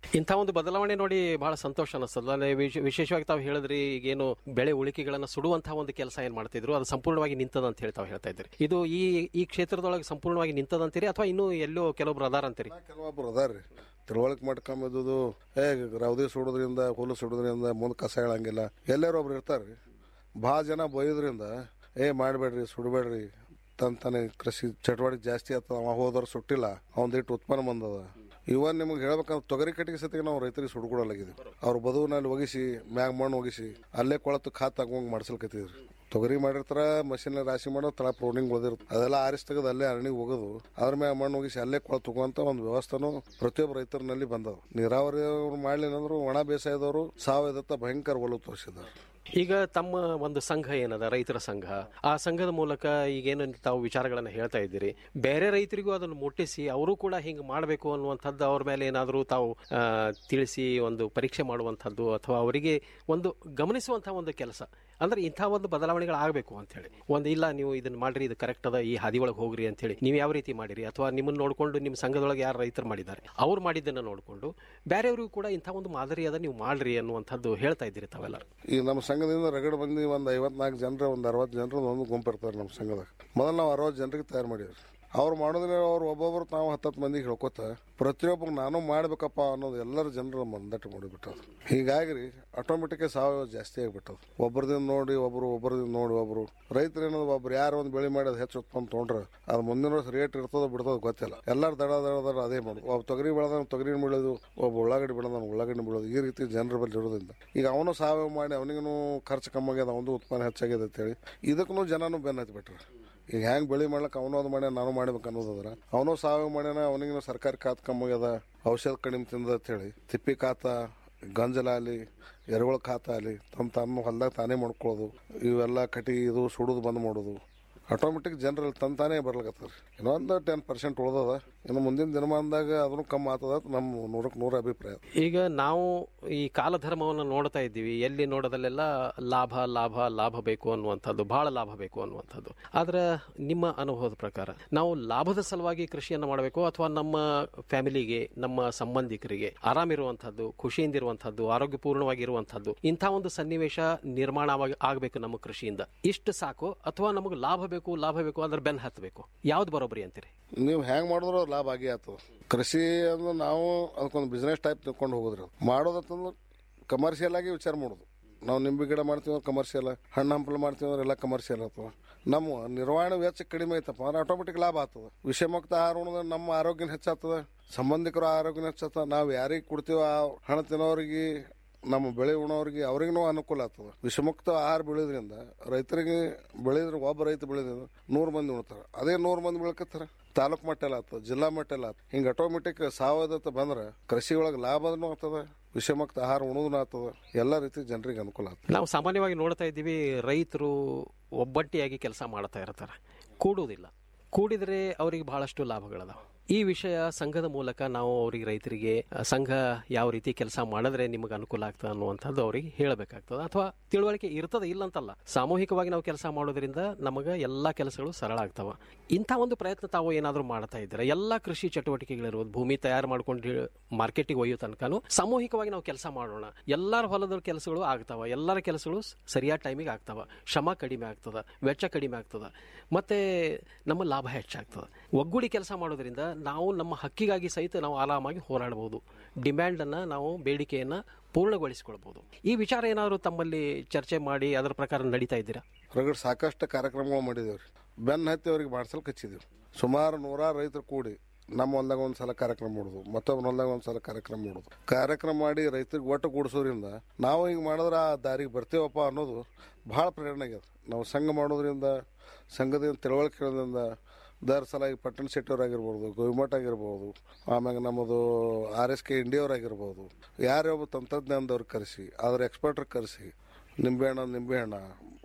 ಇಂಥ ಒಂದು ಬದಲಾವಣೆ ನೋಡಿ ಬಹಳ ಸಂತೋಷ ಅನಿಸ್ತದ ಅಂದ್ರೆ ವಿಶ್- ವಿಶೇಷವಾಗಿ ತಾವು ಹೇಳಿದ್ರಿ ಈಗೇನು ಬೆಳೆ ಉಳಿಕೆಗಳನ್ನ ಸುಡುವಂತಹ ಒಂದು ಕೆಲಸ ಏನ್ ಮಾಡ್ತಿದ್ರು ಅದು ಸಂಪೂರ್ಣವಾಗಿ ನಿಂತದ ಅಂತ ಹೇಳಿ ತಾವು ಹೇಳ್ತಾ ಇದ್ರಿ ಇದು ಈ ಈ ಕ್ಷೇತ್ರದೊಳಗೆ ಸಂಪೂರ್ಣವಾಗಿ ನಿಂತದ ಅಂತೀರಿ ಅಥವಾ ಇನ್ನೂ ಎಲ್ಲೋ ಕೆಲವೊಬ್ರು ಅದಾರ ಅಂತೀರಿ ಕೆಲವೊಬ್ರು ಅದಾರ್ರಿ ತಿಳುವಳಿಕೆ ಮಾಡ್ಕೊಂಬುದು ಏ ರೌದಿ ಸುಡೋದ್ರಿಂದ ಹುಲ್ಲು ಸುಡೋದ್ರಿಂದ ಮುಂದೆ ಕಸ ಹೇಳಂಗಿಲ್ಲ ಎಲ್ಲಾರು ಒಬ್ರು ಇರ್ತಾರ್ರಿ ಭಾಳ ಜನ ಬೈಯೋದ್ರಿಂದ ಏ ಮಾಡಬೇಡ್ರಿ ಸುಡಬೇಡ್ರಿ ತನ್ ತಾನೇ ಕೃಷಿ ಚಟುವಟಿಕೆ ಜಾಸ್ತಿ ಆಗ್ತದ ಅವ ಹೋದವ್ರು ಸುಟ್ಟಿಲ್ಲ ಅವಂದಿಟ್ಟು ಉತ್ಪನ್ನ ಬಂದದ ಇವನ್ ನಿಮ್ಗೆ ಹೇಳ್ಬೇಕಂದ್ರೆ ತೊಗರಿ ಕಟ್ಟಿಗೆ ಸತಿಗೆ ನಾವು ರೈತರಿಗೆ ಸುಡ್ಕೊಡಲಾಗಿದ್ದೀವಿ ಅವ್ರ ಬದುವಿನಲ್ಲಿ ಒಗಿಸಿ ಮ್ಯಾಗ ಮಣ್ಣು ಒಗಿಸಿ ಅಲ್ಲೇ ಕೊಳತು ಖಾತ್ ತಗೊಂಡ್ ಮಾಡ್ಸಲ್ಕತ್ತಿದ್ರಿ ತೊಗರಿ ಮಾಡಿರ್ತಾರ ಮಷಿನ್ ರಾಶಿ ಮಾಡೋ ತಳ ಪ್ರೋನಿಂಗ್ ಉಳಿದಿರುತ್ತೆ ಅದೆಲ್ಲ ಆರಿಸಿ ತೆಗೆದು ಅಲ್ಲೇ ಅರಣಿಗೆ ಹೋಗೋದು ಅದ್ರ ಮ್ಯಾಗ ಮಣ್ಣು ಹೋಗಿಸಿ ಅಲ್ಲೇ ಕೊಳ ತಗೋಂತ ಒಂದು ವ್ಯವಸ್ಥೆನೂ ಪ್ರತಿಯೊಬ್ಬ ರೈತರಲ್ಲಿ ಬಂದದ ನೀರಾವರಿ ಅವ್ರು ಮಾಡ್ಲಿಲ್ಲಂದ್ರು ಒಣ ಬೇಸಾಯದವರು ಸಾವಯವದತ್ತ ಭಯಂಕರ ಒಲವು ತೋರಿಸಿದ್ದಾರೆ ಈಗ ತಮ್ಮ ಒಂದು ಸಂಘ ಏನದ ರೈತರ ಸಂಘ ಆ ಸಂಘದ ಮೂಲಕ ಈಗೇನು ತಾವು ವಿಚಾರಗಳನ್ನ ಹೇಳ್ತಾ ಇದ್ದೀರಿ ಬೇರೆ ರೈತರಿಗೂ ಅದನ್ನು ಮುಟ್ಟಿಸಿ ಅವರು ಕೂಡ ಹಿಂಗೆ ಮಾಡಬೇಕು ಅನ್ನುವಂಥದ್ದು ಅವ್ರ ಮೇಲೆ ಏನಾದರೂ ತಾವು ಆ, ತಿಳಿಸಿ ಒಂದು ಪರೀಕ್ಷೆ ಮಾಡುವಂಥದ್ದು ಅಥವಾ ಅವರಿಗೆ ಒಂದು ಗಮನಿಸುವಂತಹ ಒಂದು ಕೆಲಸ ಅಂದ್ರೆ ಇಂಥ ಒಂದು ಬದಲಾವಣೆಗಳು ಆಗಬೇಕು ಅಂತ ಹೇಳಿ ಒಂದು ಇಲ್ಲ ನೀವು ಇದನ್ನ ಮಾಡ್ರಿ ಇದು ಕರೆಕ್ಟ್ ಅದ ಈ ಹಾದಿ ಒಳಗೆ ಹೋಗ್ರಿ ಅಂತ ಹೇಳಿ ನೀವು ಯಾವ ರೀತಿ ಮಾಡಿರಿ ಅಥವಾ ನಿಮ್ಮನ್ನ ನೋಡ್ಕೊಂಡು ನಿಮ್ಮ ಸಂಘದೊಳಗೆ ಯಾರು ರೈತರು ಮಾಡಿದ್ದಾರೆ ಅವ್ರು ಮಾಡಿದ್ದನ್ನ ನೋಡಿಕೊಂಡು ಬೇರೆಯವ್ರಿಗೂ ಕೂಡ ಇಂಥ ಒಂದು ಮಾದರಿ ಅದ ನೀವು ಮಾಡ್ರಿ ಅನ್ನುವಂಥದ್ದು ಹೇಳ್ತಾ ಇದ್ದೀರಿ ತಾವೆಲ್ಲ ಈ ನಮ್ಮ ಸಂಘದಿಂದ ರಗಡ್ ಮಂದಿ ಒಂದು ಐವತ್ನಾಲ್ಕು ಜನರ ಒಂದು ಅರವತ್ತು ಜನರ ಒಂದು ಗುಂಪು ಇರ್ತಾರೆ ನಮ್ಮ ಸಂಘದಾಗ ಮೊದಲು ನಾವು ಅರವತ್ತು ಜನರಿಗೆ ತಯಾರು ಮಾಡಿವ್ರಿ ಅವ್ರು ಮಾಡೋದ್ರೆ ಅವ್ರು ಒಬ್ಬೊಬ್ರು ನಾವು ಹತ್ತತ್ತು ಮಂದಿಗೆ ಹೇಳ್ಕೊತ ಪ್ರತಿಯೊಬ್ಬರು ನಾನು ಮಾಡ್ಬೇಕಪ್ಪ ಅನ್ನೋದು ಎಲ್ಲರ ಜನರ ಮಂದಟ್ಟು ಮಾಡಿಬಿಟ್ಟದು ಹೀಗಾಗಿ ರೀ ಆಟೋಮೆಟಿಕ್ ಸಾವಯವ ಜಾಸ್ತಿ ಆಗಿಬಿಟ್ಟದು ಒಬ್ಬರದಿಂದ ನೋಡಿ ಒಬ್ರು ಒಬ್ಬರದಿಂದ ನೋಡಿ ಒಬ್ರು ರೈತರು ಏನದು ಒಬ್ರು ಯಾರು ಒಂದು ಬೆಳೆ ಮಾಡೋದು ಹೆಚ್ಚು ಉತ್ಪನ್ನ ತೊಗೊಂಡ್ರೆ ಅದು ಮುಂದಿನ ವರ್ಷ ರೇಟ್ ಇರ್ತದೋ ಬಿಡ್ತದೋ ಗೊತ್ತಿಲ್ಲ ಎಲ್ಲರೂ ದಡ ದಡ ದಡ ಅದೇ ಮಾಡೋದು ಒಬ್ಬ ತೊಗರಿ ಬೆಳೆದ ತೊಗರಿ ಬೆಳೆದು ಒಬ್ಬ ಉಳ್ಳಾಗಡ್ಡಿ ಬೆಳೆದ ಉಳ್ಳಾಗಡ್ಡಿ ಬೆಳೆದು ಈ ರೀತಿ ಜನರ ಬಳಿ ಇರೋದ್ರಿಂದ ಈಗ ಅವನು ಸಾವಯವ ಮಾಡಿ ಅವನಿಗೂ ಖರ್ಚು ಕಮ್ಮಿ ಆಗ್ಯದ ಅವನು ಉತ್ಪನ್ನ ಹೆಚ್ಚಾಗ್ಯದ ಅಂತೇಳಿ ಇದಕ್ಕೂ ಜನನು ಬೆನ್ನ ಹತ್ಬಿಟ್ರು ಈಗ ಹೆಂಗ್ ಬೆಳೆ ಮಾಡ್ಲಕ್ಕ ಅವನು ಅದು ಮಾಡ್ಯಾನ ನಾನು ಮಾಡ್ಬೇಕು ಅನ್ನೋದದ್ರ ಅವನು ಸಾವಯವ ಮಾಡ್ಯಾನ ಅವನಿಗೂ ಸರ್ಕಾರಿ ಖಾತ್ ಕಮ್ಮಿ ಆಗ್ಯದ ಔಷಧ ಕಡಿಮೆ ತಿಂದ ಅಂತೇಳಿ ತಿಪ್ಪಿ ಖಾತ ಗಂಜಲ ಆಗಲಿ ಎರೆಹುಳ ಖಾತ ಆಗಲಿ ತಮ್ಮ ತಮ್ಮ ಹೊಲ್ದಾಗ ತಾನೇ ಮಾಡ್ಕೊಳ್ಳೋದು ಇವೆಲ್ಲ ಕಟಿ ಇದು ಸುಡೋದು ಬಂದ್ ಮಾಡೋದು ಆಟೋಮೆಟಿಕ್ ಜನರಲ್ಲಿ ತನ್ ತಾನೇ ಬರ್ಲಕತ್ತದ ಇನ್ನೊಂದು ಟೆನ್ ಪರ್ಸೆಂಟ್ ಉಳ್ದದ ಇನ್ನು ಮುಂದಿನ ದಿನಮಾನದಾಗ ಅದನ್ನು ಕಮ್ಮಿ ಆಗ್ತದ ನಮ್ಮ ನೂರಕ್ಕೆ ನೂರ ಅಭಿಪ್ರಾಯ ಈಗ ನಾವು ಈ ಕಾಲಧರ್ಮವನ್ನು ನೋಡ್ತಾ ಇದ್ದೀವಿ ಎಲ್ಲಿ ನೋಡೋದಲ್ಲೆಲ್ಲ ಲಾಭ ಲಾಭ ಲಾಭ ಬೇಕು ಅನ್ನುವಂಥದ್ದು ಬಹಳ ಲಾಭ ಬೇಕು ಅನ್ನುವಂಥದ್ದು ಆದ್ರೆ ನಿಮ್ಮ ಅನುಭವದ ಪ್ರಕಾರ ನಾವು ಲಾಭದ ಸಲುವಾಗಿ ಕೃಷಿಯನ್ನು ಮಾಡಬೇಕು ಅಥವಾ ನಮ್ಮ ಫ್ಯಾಮಿಲಿಗೆ ನಮ್ಮ ಸಂಬಂಧಿಕರಿಗೆ ಆರಾಮಿರುವಂಥದ್ದು ಖುಷಿಯಿಂದಿರುವಂಥದ್ದು ಆರೋಗ್ಯಪೂರ್ಣವಾಗಿರುವಂಥದ್ದು ಇಂಥ ಒಂದು ಸನ್ನಿವೇಶ ನಿರ್ಮಾಣ ಆಗಬೇಕು ನಮ್ಮ ಕೃಷಿಯಿಂದ ಇಷ್ಟು ಸಾಕು ಅಥವಾ ನಮಗೆ ಲಾಭ ಬೇಕು ಲಾಭ ಬೇಕು ಅಂದ್ರೆ ಬೆನ್ ಹತ್ತಬೇಕು ಯಾವ್ದು ಬರೋಬ್ಬರಿ ಅಂತೀರಿ ನೀವು ಹೆಂಗ್ ಮಾಡಿದ್ರು ಅದ್ ಲಾಭ ಆಗೇ ಆಗ್ತದ ಕೃಷಿ ಅಂದ್ರೆ ನಾವು ಅದಕ್ಕೊಂದು ಬಿಸ್ನೆಸ್ ಟೈಪ್ ತಿಳ್ಕೊಂಡು ಹೋಗುದ್ರಿ ಅದು. ಮಾಡೋದತ್ತಂದ್ರೆ ಕಮರ್ಷಿಯಲ್ ಆಗಿ ವಿಚಾರ ಮಾಡೋದು ನಾವು ನಿಂಬೆ ಗಿಡ ಮಾಡ್ತೀವಿ ಅಂದ್ರೆ ಕಮರ್ಷಿಯಲ್ ಹಣ್ಣು ಹಂಪಲು ಮಾಡ್ತೀವಿ ಅಂದ್ರೆ ಎಲ್ಲ ಕಮರ್ಷಿಯಲ್ ಆಗ್ತವ ನಮ್ಮ ನಿರ್ವಹಣೆ ವೆಚ್ಚ ಕಡಿಮೆ ಐತಪ್ಪ ಅಂದ್ರೆ ಆಟೋಮೆಟಿಕ್ ಲಾಭ ಆಗ್ತದ ವಿಷಮುಕ್ತ ಆಹಾರ ಉಣಿದ್ರೆ ನಮ್ಮ ಆರೋಗ್ಯನ ಹೆಚ್ಚಾಗ್ತದ ಸಂಬಂಧಿಕರ ಆರೋಗ್ಯನ ಹೆಚ್ಚಾಗ್ತದ ನಾವು ಯಾರಿಗೆ ಕೊಡ್ತೀವ ಆ ಹಣ ತಿನ್ನೋರಿಗೆ ನಮ್ಮ ಬೆಳೆ ಉಣೋರಿಗೆ ಅವ್ರಿಗೂ ಅನುಕೂಲ ಆಗ್ತದೆ ವಿಷಮುಕ್ತ ಆಹಾರ ಬೆಳೆಯೋದ್ರಿಂದ ರೈತರಿಗೆ ಬೆಳೆದ್ರೆ ಒಬ್ಬ ರೈತ ಬೆಳೆದ್ರಿಂದ ನೂರು ಮಂದಿ ಉಣ್ತಾರೆ ಅದೇ ನೂರು ಮಂದಿ ಬೆಳಕತ್ತಾರ ತಾಲೂಕ್ ಮಟ್ಟಲ್ಲಿ ಆಗ್ತದೆ ಜಿಲ್ಲಾ ಮಟ್ಟಲ್ಲಿ ಆಗ್ತದೆ ಹಿಂಗೆ ಆಟೋಮೆಟಿಕ್ ಸಾವಯವದತ್ತ ಬಂದ್ರೆ ಕೃಷಿ ಒಳಗೆ ಲಾಭನೂ ಆಗ್ತದೆ ವಿಷಮುಕ್ತ ಆಹಾರ ಉಣೋದೂ ಆಗ್ತದೆ ಎಲ್ಲ ರೀತಿ ಜನರಿಗೆ ಅನುಕೂಲ ಆಗ್ತದೆ ನಾವು ಸಾಮಾನ್ಯವಾಗಿ ನೋಡ್ತಾ ಇದ್ದೀವಿ ರೈತರು ಒಬ್ಬಟ್ಟಿಯಾಗಿ ಕೆಲಸ ಮಾಡ್ತಾ ಇರ್ತಾರೆ ಕೂಡುವುದಿಲ್ಲ ಕೂಡಿದರೆ ಅವರಿಗೆ ಬಹಳಷ್ಟು ಲಾಭಗಳದಾವ ಈ ವಿಷಯ ಸಂಘದ ಮೂಲಕ ನಾವು ಅವರಿಗೆ ರೈತರಿಗೆ ಅ, ಸಂಘ ಯಾವ ರೀತಿ ಕೆಲಸ ಮಾಡಿದ್ರೆ ನಿಮಗೆ ಅನುಕೂಲ ಆಗ್ತದೆ ಅನ್ನುವಂಥದ್ದು ಅವರಿಗೆ ಹೇಳಬೇಕಾಗ್ತದೆ ಅಥವಾ ತಿಳುವಳಿಕೆ ಇರ್ತದೆ ಇಲ್ಲ ಅಂತಲ್ಲ ಸಾಮೂಹಿಕವಾಗಿ ನಾವು ಕೆಲಸ ಮಾಡೋದ್ರಿಂದ ನಮಗೆ ಎಲ್ಲ ಕೆಲಸಗಳು ಸರಳ ಆಗ್ತವ ಇಂಥ ಒಂದು ಪ್ರಯತ್ನ ತಾವು ಏನಾದರೂ ಮಾಡ್ತಾ ಇದ್ದೀರಾ ಎಲ್ಲ ಕೃಷಿ ಚಟುವಟಿಕೆಗಳಿರ್ಬೋದು ಭೂಮಿ ತಯಾರು ಮಾಡ್ಕೊಂಡು ಮಾರ್ಕೆಟಿಗೆ ಒಯ್ಯೋ ತನಕನೂ ಸಾಮೂಹಿಕವಾಗಿ ನಾವು ಕೆಲಸ ಮಾಡೋಣ ಎಲ್ಲರ ಹೊಲದ ಕೆಲಸಗಳು ಆಗ್ತಾವ ಎಲ್ಲರ ಕೆಲಸಗಳು ಸ್- ಸರಿಯಾದ ಟೈಮಿಗೆ ಆಗ್ತಾವ ಶ್ರಮ ಕಡಿಮೆ ಆಗ್ತದ ವೆಚ್ಚ ಕಡಿಮೆ ಆಗ್ತದ ಮತ್ತೆ ನಮ್ಮ ಲಾಭ ಹೆಚ್ಚಾಗ್ತದ ಒಗ್ಗೂಡಿ ಕೆಲಸ ಮಾಡೋದ್ರಿಂದ ನಾವು ನಮ್ಮ ಹಕ್ಕಿಗಾಗಿ ಸಹಿತ ನಾವು ಆರಾಮಾಗಿ ಹೋರಾಡಬಹುದು ಡಿಮ್ಯಾಂಡನ್ನು ನಾವು ಬೇಡಿಕೆಯನ್ನು ಪೂರ್ಣಗೊಳಿಸಿಕೊಳ್ಬಹುದು ಈ ವಿಚಾರ ಏನಾದರೂ ತಮ್ಮಲ್ಲಿ ಚರ್ಚೆ ಮಾಡಿ ಅದರ ಪ್ರಕಾರ ನಡೀತಾ ಇದ್ದೀರಾ ಹೊರಗಡೆ ಸಾಕಷ್ಟು ಕಾರ್ಯಕ್ರಮಗಳು ಮಾಡಿದೇವ್ರಿ ಬೆನ್ನ ಹತ್ತಿ ಅವ್ರಿಗೆ ಮಾಡ್ಸಲ್ಕೆ ಹಚ್ಚಿದೇವ್ರಿ ಸುಮಾರು ನೂರಾರು ರೈತರು ಕೂಡಿ ನಮ್ಮ ಹೊಲ್ದಾಗ ಒಂದು ಸಲ ಕಾರ್ಯಕ್ರಮ ಮಾಡೋದು ಮತ್ತೊಬ್ಬರ ಹೊಲ್ದಾಗ ಒಂದು ಸಲ ಕಾರ್ಯಕ್ರಮ ಮಾಡೋದು ಕಾರ್ಯಕ್ರಮ ಮಾಡಿ ರೈತರಿಗೆ ಒಟ್ಟು ಕೂಡಿಸೋದ್ರಿಂದ ನಾವು ಹಿಂಗೆ ಮಾಡಿದ್ರೆ ಆ ದಾರಿಗೆ ಬರ್ತೀವಪ್ಪ ಅನ್ನೋದು ಭಾಳ ಪ್ರೇರಣೆ ಆಗ್ಯದ ನಾವು ಸಂಘ ಮಾಡೋದ್ರಿಂದ ಸಂಘದಿಂದ ತಿಳುವಳಿಕೆಗಳಿಂದ ದರ್ ಸಲ ಈಗ ಪಟ್ಟಣ ಶೆಟ್ಟಿಯವರಾಗಿರ್ಬೋದು ಗೋವಿಮಠ ಆಗಿರ್ಬೋದು ಆಮ್ಯಾಗ ನಮ್ಮದು ಆರ್ ಎಸ್ ಕೆ ಇಂಡಿಯವರಾಗಿರ್ಬೋದು ಯಾರೇ ಒಬ್ಬ ತಂತ್ರಜ್ಞಾನದವ್ರಿಗೆ ಕರೆಸಿ ಅದ್ರ ಎಕ್ಸ್ಪರ್ಟ್ರಿಗೆ ಕರೆಸಿ ನಿಂಬೆಹಣ್ಣ ನಿಂಬೆಹಣ್ಣ